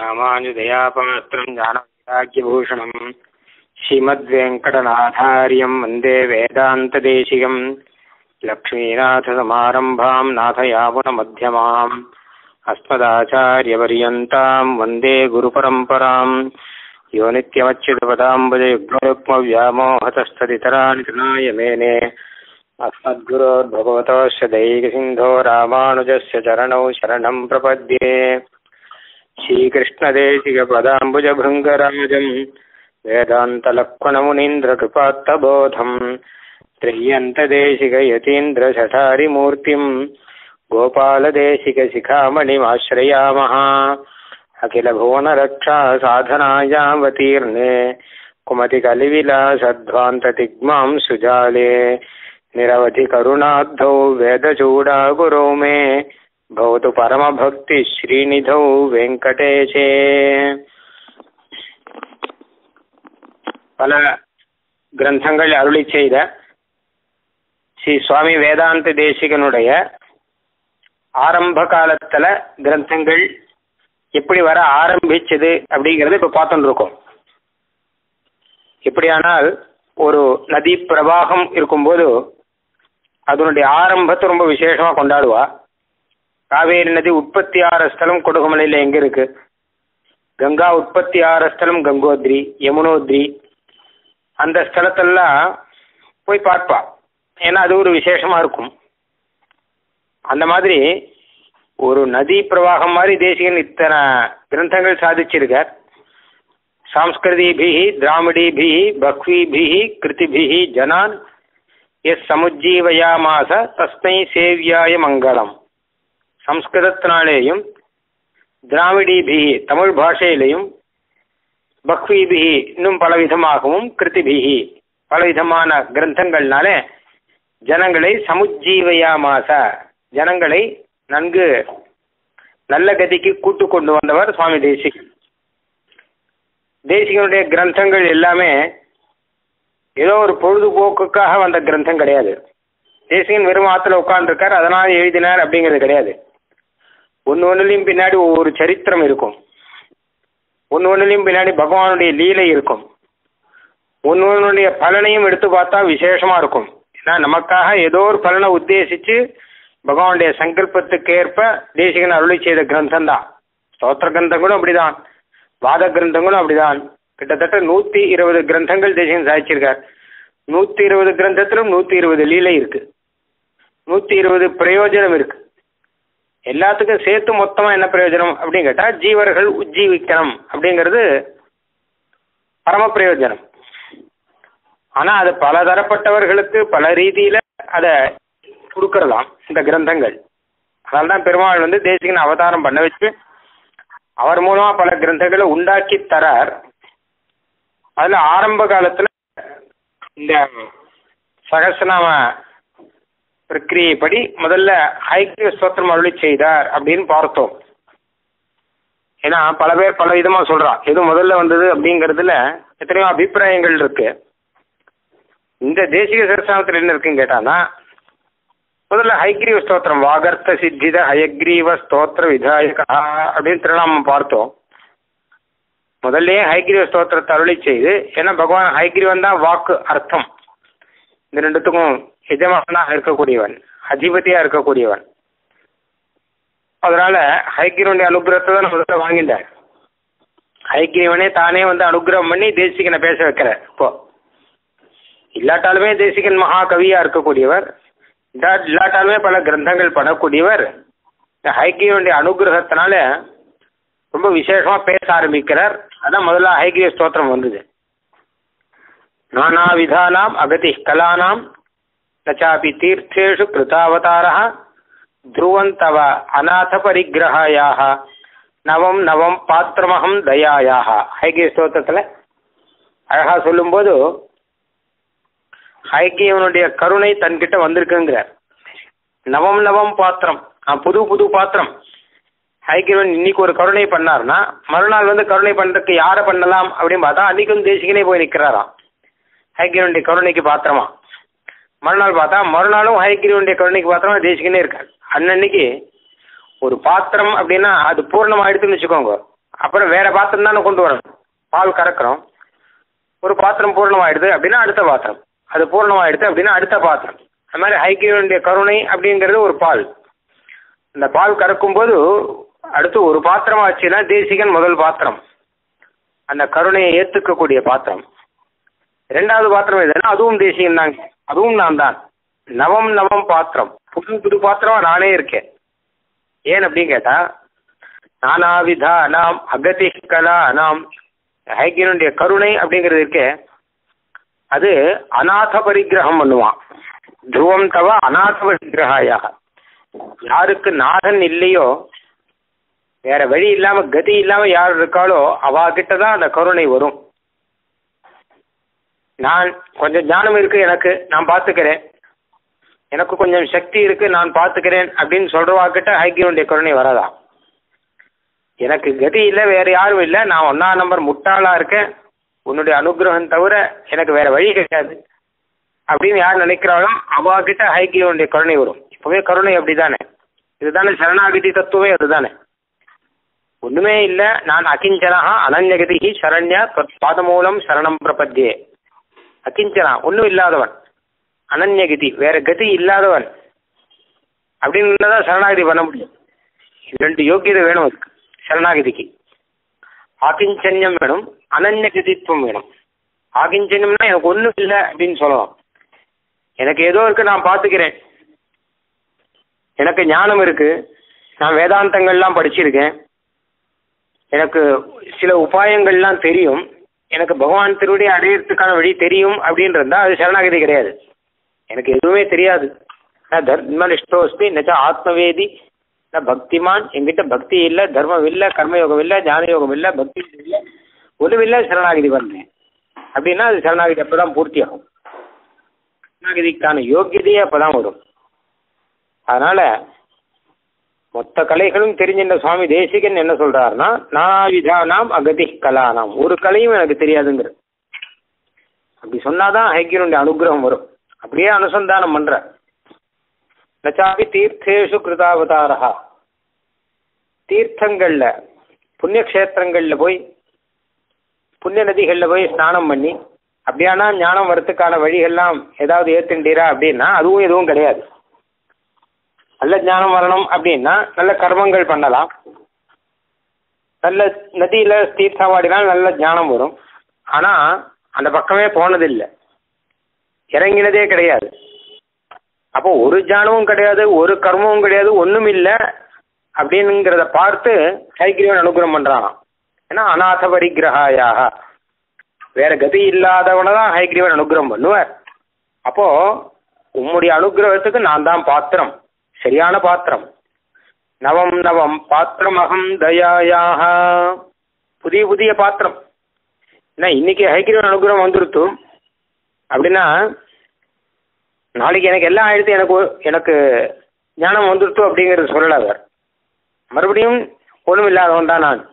ராமானுஜதயாபாத்திரம் ஞானவைராக்கியபூஷணம் ஸ்ரீமத்வேங்கடநாதாரியம் வந்தே வேதாந்ததேசிகம் லக்ஷ்மீநாதசமாரம்பாம் நாதயாமுனமध्यமாம் अस्मदाचार्यपर्यन्ताम् वन्दे गुरुपरम्पराम् यो नित्यमच्युतपदाम्बुजयुग्मरुक्मव्यामोहतस्तदितराणि तृणाय मेने अस्मद्गुरोर्भगवतोऽस्य दैकसिन्धो रामानुजस्य चरणौ शरणम् प्रपद्ये श्रीकृष्णदेशिकपदाम्बुजभृङ्गराजम् वेदान्तलक्ष्मणमुनीन्द्रकृपात्तबोधम् त्र्यन्तदेशिकयतीन्द्रशठारिमूर्तिम् गोपालदेशिकशिखामणिमाश्रयामः अखिलभुवनरक्षा साधनायावतीर्णे कुमतिकलिविलासध्वान्ततिग्मां सुजाले निरवधिकरुणाब्धौ वेदचूडागुरौ मे भवतु परमभक्तिश्रीनिधौ வெங்கடேஷே பல கிரந்தங்கள் அருளி செய்த ஸ்ரீ சுவாமி வேதாந்த தேசிகனுடைய ஆரம்ப காலத்துல கிரந்தங்கள் எப்படி வர ஆரம்பிச்சது அப்படிங்கறது இப்ப பார்த்துட்டு இருக்கோம் எப்படியானால் ஒரு நதி பிரவாகம் இருக்கும்போது அதனுடைய ஆரம்பத்தை ரொம்ப விசேஷமா கொண்டாடுவா காவேரி நதி உற்பத்தி ஆற ஸ்தலம் கொடுகுமலையில எங்க இருக்கு கங்கா உற்பத்தி ஆற ஸ்தலம் கங்கோத்ரி யமுனோத்ரி அந்த ஸ்தலத்தெல்லாம் போய் பார்ப்பா ஏன்னா அது ஒரு விசேஷமா இருக்கும் அந்த மாதிரி ஒரு நதி பிரவாகம் மாதிரி தேசிகன் இத்தனை கிரந்தங்கள் சாதிச்சிருக்கார் சாம்ஸ்கிருதிபிகி திராமிடிபிகி பக்விபிகி கிருதிபிகி ஜனான் எஸ் சமுஜ்ஜீவயாமாச தஸ்மை சேவியாய மங்களம் சம்ஸ்கிருதத்தினாலேயும் திராவிடிபிகி தமிழ் பாஷையிலையும் பக்விபிகி இன்னும் பலவிதமாகவும் கிருதிபிகி பலவிதமான கிரந்தங்கள்னால ஜனங்களை சமுஜ்ஜீவயாமாச ஜனங்களை நன்கு நல்ல கதிக்கு கூட்டு கொண்டு வந்தவர் சுவாமி தேசிகன் தேசிகனுடைய கிரந்தங்கள் எல்லாமே ஏதோ ஒரு பொழுதுபோக்குக்காக வந்த கிரந்தம் கிடையாது தேசிகன் வெறும் ஆத்துல உட்காந்துருக்கார் அதனால எழுதினார் அப்படிங்கிறது கிடையாது ஒன்று ஒன்றுலையும் பின்னாடி ஒவ்வொரு சரித்திரம் இருக்கும் ஒன்று ஒன்றுலையும் பின்னாடி பகவானுடைய லீலை இருக்கும் ஒன்று ஒன்றுடைய பலனையும் எடுத்து பார்த்தா விசேஷமா இருக்கும் ஏன்னா நமக்காக ஏதோ ஒரு பலனை உத்தேசிச்சு பகவானுடைய சங்கல்பத்துக்கு ஏற்ப தேசிகன் அருளி செய்த கிரந்தம் தான் ஸ்தோத்திர கிரந்தங்களும் அப்படிதான் வாத கிரந்தங்களும் அப்படிதான் கிட்டத்தட்ட நூத்தி இருபது கிரந்தங்கள் தேசிகன் சாதிச்சிருக்கார் நூத்தி இருபது கிரந்தத்திலும் நூத்தி இருபது லீலை இருக்கு நூத்தி இருபது பிரயோஜனம் இருக்கு எல்லாத்துக்கும் சேர்த்து மொத்தமா என்ன பிரயோஜனம் அப்படின்னு கேட்டா ஜீவர்கள் உஜ்ஜீவிக்கணும் அப்படிங்கிறது பரம பிரயோஜனம் ஆனா அது பல தரப்பட்டவர்களுக்கு பல ரீதியில அதை கொடுக்கறதாம் இந்த கிரந்தங்கள் அதனால்தான் பெருமாள் வந்து தேசிகன் அவதாரம் பண்ண வச்சு அவர் மூலமா பல கிரந்தங்களை உண்டாக்கி தரார் அதுல ஆரம்ப காலத்துல இந்த சகசநாம பிரக்கிரியைப்படி முதல்ல ஐக்கிய ஸ்தோத்திரம் அருளி செய்தார் அப்படின்னு பார்த்தோம் ஏன்னா பல பேர் பல விதமா சொல்றா எது முதல்ல வந்தது அப்படிங்கிறதுல எத்தனையோ அபிப்பிராயங்கள் இருக்கு இந்த தேசிக சரஸ்தானத்தில் என்ன இருக்குன்னு கேட்டானா முதல்ல ஹைக்ரீவ ஸ்தோத்திரம் வாகர்த்த சித்தித ஹயக்ரீவ ஸ்தோத்திர விதாயகா அப்படின்னு திருநாமம் பார்த்தோம் முதல்லயே ஹைகிரீவ ஸ்தோத்திரத்தை அருளி செய்து ஏன்னா பகவான் ஹைகிரீவன் தான் வாக்கு அர்த்தம் இந்த ரெண்டுத்துக்கும் எஜமானாக இருக்கக்கூடியவன் அதிபதியா இருக்கக்கூடியவன் அதனால ஹைகிரீவனுடைய அனுகிரகத்தை தான் முதல்ல வாங்கிட்டார் ஹைகிரீவனே தானே வந்து அனுகிரகம் பண்ணி தேசிகனை பேச வைக்கிற இப்போ இல்லாட்டாலுமே தேசிகன் மகா கவியா இருக்கக்கூடியவர் இல்லாட்டாலுமே பல கிரந்தங்கள் படக்கூடியவர் இந்த ஹைகிரீவனுடைய அனுகிரகத்தினால ரொம்ப விசேஷமா பேச ஆரம்பிக்கிறார் அதான் முதல்ல ஹைகிரிய ஸ்தோத்திரம் வந்தது நானா விதானாம் அகதி கலானாம் நச்சாபி தீர்த்தேஷு கிருதாவதாரா த்ருவந்தவ அநாத பரிகிரகாயாக நவம் நவம் பாத்திரமகம் தயாயாக ஹைகிய ஸ்தோத்திரத்தில் அழகா சொல்லும்போது ஹைகியவனுடைய கருணை தன்கிட்ட வந்திருக்குங்கிறார் நவம் நவம் பாத்திரம் புது புது பாத்திரம் ஹைகிரவன் இன்னைக்கு ஒரு கருணை பண்ணார்னா மறுநாள் வந்து கருணை பண்றதுக்கு யாரை பண்ணலாம் அப்படின்னு பார்த்தா அன்னைக்கும் தேசிகனே போய் நிற்கிறாராம் ஹைகிரவனுடைய கருணைக்கு பாத்திரமா மறுநாள் பார்த்தா மறுநாளும் ஹைகிரவனுடைய கருணைக்கு பாத்திரமா தேசிகனே இருக்கார் அன்னன்னைக்கு ஒரு பாத்திரம் அப்படின்னா அது பூர்ணமாயிடுதுன்னு வச்சுக்கோங்க அப்புறம் வேற பாத்திரம் தானே கொண்டு வரணும் பால் கறக்கிறோம் ஒரு பாத்திரம் பூர்ணமாயிடுது அப்படின்னா அடுத்த பாத்திரம் அது பூர்ணமாயிடுது அப்படின்னா அடுத்த பாத்திரம் அது மாதிரி ஹைகிரீவனுடைய கருணை அப்படிங்கிறது ஒரு பால் இந்த பால் கறக்கும் போது அடுத்து ஒரு பாத்திரம் ஆச்சுன்னா தேசிகன் முதல் பாத்திரம் அந்த கருணையை ஏற்றுக்கக்கூடிய பாத்திரம் ரெண்டாவது பாத்திரம் எதுனா அதுவும் தேசிகன் தான் அதுவும் நான் தான் நவம் நவம் பாத்திரம் புது புது பாத்திரம் நானே இருக்கேன் ஏன் அப்படின்னு கேட்டா நானாவிதா நாம் அகதி கலா நாம் ஹைகிரனுடைய கருணை அப்படிங்கிறது இருக்கே அது அநாத பரிகிரகம் பண்ணுவான் துருவம் தவ அநாத பரிகிரகாயாக யாருக்கு நாதன் இல்லையோ வேற வழி இல்லாம கதி இல்லாம யார் இருக்காளோ அவா கிட்ட தான் அந்த கருணை வரும் நான் கொஞ்சம் ஞானம் இருக்கு எனக்கு நான் பார்த்துக்கிறேன் எனக்கு கொஞ்சம் சக்தி இருக்கு நான் பார்த்துக்கிறேன் அப்படின்னு சொல்றவா கிட்ட ஹைகிரனுடைய கருணை வராதா எனக்கு கதி இல்லை வேற யாரும் இல்லை நான் ஒன்னா நம்பர் முட்டாளா இருக்கேன் உன்னுடைய அனுகிரகம் தவிர எனக்கு வேற வழி கிடையாது அப்படின்னு யார் நினைக்கிறாளோ அவா கிட்ட ஹைகிரனுடைய கருணை வரும் இப்பவே கருணை அப்படிதானே இதுதானே சரணாகதி தத்துவமே அதுதானே ஒண்ணுமே இல்லை நான் அகிஞ்சனா அனன்யகதி சரண்யா பாதமூலம் சரணம் பிரபத்தியே அகிஞ்சனா ஒன்றும் இல்லாதவன் அனன்யகதி வேற கதி இல்லாதவன் அப்படின்னு தான் சரணாகதி பண்ண முடியும் ரெண்டு யோக்கியதை வேணும் அதுக்கு சரணாகதிக்கு ஆகிஞ்சன்யம் வேணும் அனன்யகதித்துவம் வேணும் ஆகிஞ்சன்யம்னா எனக்கு ஒன்றும் இல்லை அப்படின்னு சொல்லலாம் எனக்கு ஏதோ இருக்கு நான் பார்த்துக்கிறேன் எனக்கு ஞானம் இருக்கு நான் வேதாந்தங்கள்லாம் படிச்சிருக்கேன் எனக்கு சில உபாயங்கள்லாம் தெரியும் எனக்கு பகவான் திருவடி அடையிறதுக்கான வழி தெரியும் அப்படின்றதா அது சரணாகதி கிடையாது எனக்கு எதுவுமே தெரியாது நான் தர்மனிஷ்டோஸ்தி நச்ச ஆத்மவேதி நான் பக்திமான் என்கிட்ட பக்தி இல்லை தர்மம் இல்லை கர்மயோகம் இல்லை ஞான யோகம் இல்லை பக்தி இல்லை ஒன்றும் இல்லை சரணாகதி வந்தேன் அப்படின்னா அது சரணாகதி அப்போ தான் பூர்த்தி ஆகும் சரணாகதிக்கான யோக்கியதையே அப்போ தான் வரும் அதனால் மொத்த கலைகளும் தெரிஞ்சின்ற சுவாமி தேசிகன் என்ன சொல்றாருன்னா நானாவிதானாம் அகதி கலானாம் ஒரு கலையும் எனக்கு தெரியாதுங்கிற அப்படி சொன்னாதான் ஹைக்கியனுடைய அனுகிரகம் வரும் அப்படியே அனுசந்தானம் பண்ற நச்சாபி தீர்த்தேஷு கிருதாவதாரா தீர்த்தங்கள்ல புண்ணிய கஷேத்திரங்கள்ல போய் புண்ணிய நதிகள்ல போய் ஸ்நானம் பண்ணி அப்படியானா ஞானம் வரத்துக்கான வழிகள்லாம் ஏதாவது ஏத்துண்டீரா அப்படின்னா அதுவும் எதுவும் கிடையாது நல்ல ஞானம் வரணும் அப்படின்னா நல்ல கர்மங்கள் பண்ணலாம் நல்ல நதியில தீர்த்தமாடினால் நல்ல ஞானம் வரும் ஆனா அந்த பக்கமே போனதில்லை இறங்கினதே கிடையாது அப்போ ஒரு ஞானமும் கிடையாது ஒரு கர்மமும் கிடையாது ஒன்றும் இல்லை அப்படிங்கிறத பார்த்து ஹைகிரீவன் அனுகிரகம் பண்றானாம் ஏன்னா அநாத பரிகிரகாயாக வேற கதி இல்லாதவனை தான் ஹைகிரீவன் அனுகிரகம் பண்ணுவார் அப்போ உம்முடைய அனுகிரகத்துக்கு நான் தான் பாத்திரம் சரியான பாத்திரம் நவம் நவம் பாத்திரம் அகம் தயாயாக புதிய புதிய பாத்திரம் என்ன இன்னைக்கு ஹைகிரீவன் அனுகிரகம் வந்துருத்து அப்படின்னா நாளைக்கு எனக்கு எல்லாம் ஆயிடுத்து எனக்கு எனக்கு ஞானம் வந்துருத்து அப்படிங்கிறது சொல்லல அவர் மறுபடியும் ஒன்றும் இல்லாதவன் தான் நான்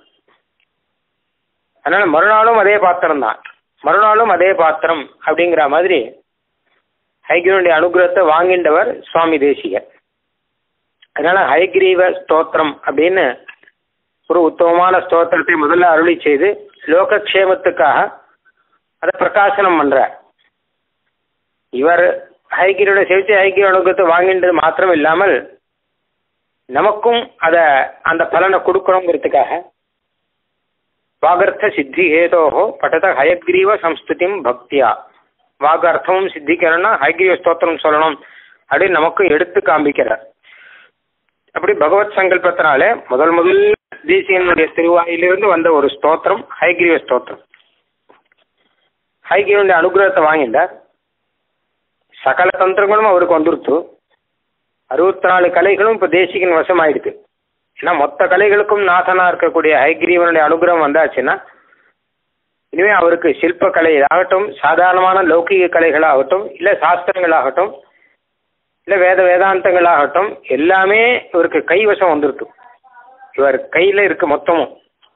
அதனால மறுநாளும் அதே பாத்திரம் தான் மறுநாளும் அதே பாத்திரம் அப்படிங்கிற மாதிரி ஹைகிரனுடைய அனுகிரகத்தை வாங்கின்றவர் சுவாமி தேசிகர் அதனால ஹயக்ரீவ ஸ்தோத்திரம் அப்படின்னு ஒரு உத்தமமான ஸ்தோத்திரத்தை முதல்ல அருளி செய்து லோகக்ஷேமத்துக்காக அதை பிரகாசனம் பண்ற இவர் ஹைகிரியோட செவிச்சு ஹைகிரி அனுகிரகத்தை வாங்கின்றது மாத்திரம் இல்லாமல் நமக்கும் அதை அந்த பலனை கொடுக்கணுங்கிறதுக்காக வாகர்த்த சித்தி ஹேதோஹோ பட்டத ஹயக்ரீவ சம்ஸ்துதிம் பக்தியா வாகர்த்தமும் சித்திக்கணும்னா ஹயக்ரீவ ஸ்தோத்திரம் சொல்லணும் அப்படின்னு நமக்கு எடுத்து காண்பிக்கிறார் அப்படி பகவத் சங்கல்பத்தினால முதல் முதல் தேசியனுடைய திருவாயிலிருந்து வந்த ஒரு ஸ்தோத்திரம் ஹைகிரீவ ஸ்தோத்திரம் ஹைகிரீவனுடைய அனுகிரகத்தை வாங்கிட்டார் சகல தந்திரங்களும் அவருக்கு வந்துருத்து அறுபத்தி நாலு கலைகளும் இப்போ தேசிகன் வசமாயிடுது ஏன்னா மொத்த கலைகளுக்கும் நாசனா இருக்கக்கூடிய ஹைகிரீவனுடைய அனுகிரகம் வந்தாச்சுன்னா இனிமே அவருக்கு சிற்ப கலை ஆகட்டும் சாதாரணமான லௌகிக கலைகளாகட்டும் இல்லை சாஸ்திரங்களாகட்டும் இல்லை வேத வேதாந்தங்களாகட்டும் எல்லாமே இவருக்கு கைவசம் வந்துருது இவர் கையில் இருக்கு மொத்தமும்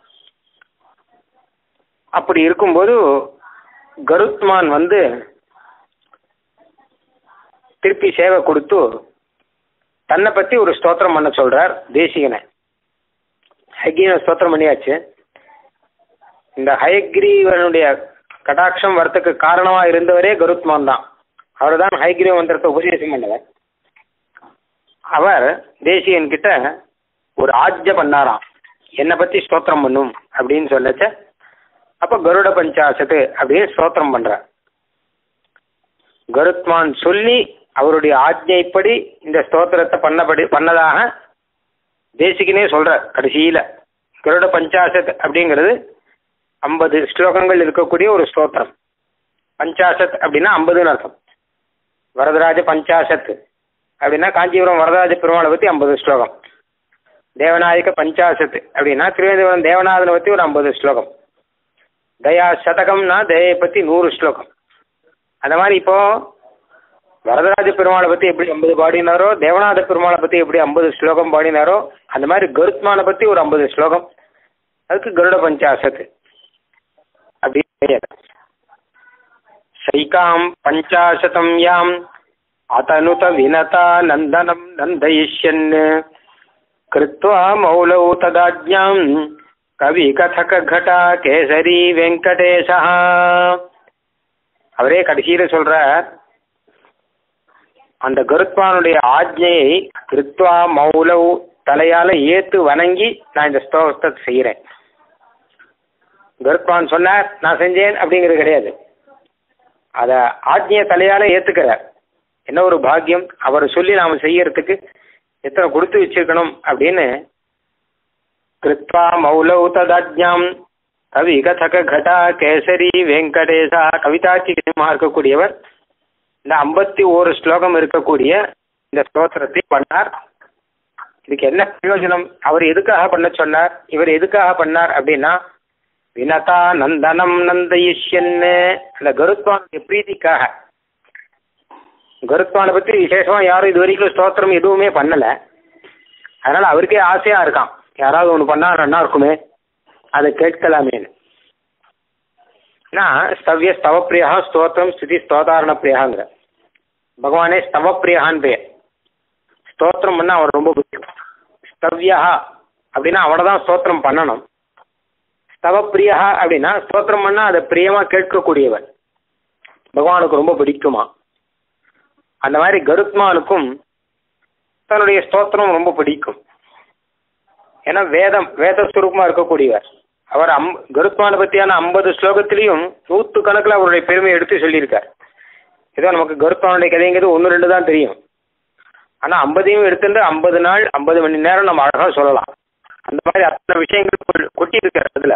அப்படி இருக்கும்போது கருத்மான் வந்து திருப்பி சேவை கொடுத்து தன்னை பற்றி ஒரு ஸ்தோத்திரம் பண்ண சொல்றார் தேசிகனை ஹைகீன ஸ்தோத்திரம் பண்ணியாச்சு இந்த ஹயக்ரீவனுடைய கடாட்சம் வரத்துக்கு காரணமாக இருந்தவரே கருத்மான் தான் அவர் தான் ஹயக்ரீவ மந்திரத்தை உபதேசம் பண்ணவர் அவர் தேசியன் கிட்ட ஒரு ஆஜ்ஜ பண்ணாராம் என்னை பற்றி ஸ்தோத்திரம் பண்ணும் அப்படின்னு சொல்லச்ச அப்போ கருட பஞ்சாசத்து அப்படின்னு ஸ்தோத்திரம் பண்ணுறார் கருத்மான் சொல்லி அவருடைய ஆஜ்ஞைப்படி இந்த ஸ்தோத்திரத்தை பண்ணபடி பண்ணதாக தேசிகனே சொல்கிறார் கடைசியில் கருட பஞ்சாசத் அப்படிங்கிறது ஐம்பது ஸ்லோகங்கள் இருக்கக்கூடிய ஒரு ஸ்தோத்திரம் பஞ்சாசத் அப்படின்னா ஐம்பதுன்னு அர்த்தம் வரதராஜ பஞ்சாசத் அப்படின்னா காஞ்சிபுரம் வரதராஜ பெருமாளை பற்றி ஐம்பது ஸ்லோகம் தேவநாயக பஞ்சாசத் அப்படின்னா திருவேந்திரபுரம் தேவநாதனை பற்றி ஒரு ஐம்பது ஸ்லோகம் தயா சதகம்னா தயை பற்றி நூறு ஸ்லோகம் அந்த மாதிரி இப்போ வரதராஜ பெருமாளை பற்றி எப்படி ஐம்பது பாடினாரோ தேவநாத பெருமாளை பற்றி எப்படி ஐம்பது ஸ்லோகம் பாடினாரோ அந்த மாதிரி கருத்மானை பற்றி ஒரு ஐம்பது ஸ்லோகம் அதுக்கு கருட பஞ்சாசத் அப்படின்னு பெயர் சைகாம் பஞ்சாசதம் யாம் அத்தனுத வினதா நந்தனம் நந்தயிஷ்யன் கிருத்வா மௌலௌ ததாஜ்ஞாம் கவி கதக கடா கேசரி வெங்கடேசா அவரே கடைசியில் சொல்றார் அந்த கருத்வானுடைய ஆஜ்ஞையை கிருத்வா மௌலவ் தலையால ஏத்து வணங்கி நான் இந்த ஸ்தோகத்தை செய்கிறேன் கருத்வான் சொன்னார் நான் செஞ்சேன் அப்படிங்கிறது கிடையாது அதை ஆஜ்ஞையை தலையால ஏத்துக்கிறார் என்ன ஒரு பாக்கியம் அவர் சொல்லி நாம் செய்யறதுக்கு எத்தனை கொடுத்து வச்சிருக்கணும் அப்படின்னு கிருத்வா மௌலௌ ததாஜ்ஞாம் கவி கதக கடா கேசரி வெங்கடேசா கவிதாச்சிகமாக இருக்கக்கூடியவர் இந்த ஐம்பத்தி ஓரு ஸ்லோகம் இருக்கக்கூடிய இந்த ஸ்தோத்திரத்தை பண்ணார் இதுக்கு என்ன பிரயோஜனம் அவர் எதுக்காக பண்ண சொன்னார் இவர் எதுக்காக பண்ணார் அப்படின்னா வினதா நந்தனம் நந்தயிஷ்யன்னு அந்த கருத்வானுடைய பிரீதிக்காக கருத்வானை பற்றி விசேஷமாக யாரும் இது வரைக்கும் ஸ்தோத்திரம் எதுவுமே பண்ணலை அதனால் அவருக்கே ஆசையாக இருக்கான் யாராவது ஒன்று பண்ணால் நல்லா இருக்குமே அதை கேட்கலாமேன்னு நான் ஸ்தவ்ய ஸ்தவப்பிரியா ஸ்தோத்திரம் ஸ்துதி ஸ்தோதாரண பிரியாங்கிற பகவானே ஸ்தவப்பிரியான்னு பேர் ஸ்தோத்திரம் பண்ணால் அவர் ரொம்ப பிடிக்கும் ஸ்தவ்யா அப்படின்னா அவனை தான் ஸ்தோத்திரம் பண்ணணும் ஸ்தவப்பிரியா அப்படின்னா ஸ்தோத்திரம் பண்ணால் அதை பிரியமாக கேட்கக்கூடியவன் பகவானுக்கு ரொம்ப பிடிக்குமா அந்த மாதிரி கருத்மானுக்கும் தன்னுடைய ஸ்தோத்திரம் ரொம்ப பிடிக்கும் ஏன்னா வேதம் வேத சுரூபமாக இருக்கக்கூடியவர் அவர் அம் கருத்மானை பற்றியான ஐம்பது ஸ்லோகத்திலையும் நூற்று கணக்கில் அவருடைய பெருமையை எடுத்து சொல்லியிருக்கார் ஏதோ நமக்கு கருத்மானுடைய கதைங்கிறது ஒன்று ரெண்டு தான் தெரியும் ஆனால் ஐம்பதையும் எடுத்துட்டு ஐம்பது நாள் ஐம்பது மணி நேரம் நம்ம அழகாக சொல்லலாம் அந்த மாதிரி அத்தனை விஷயங்கள் கொட்டியிருக்கார் அதில்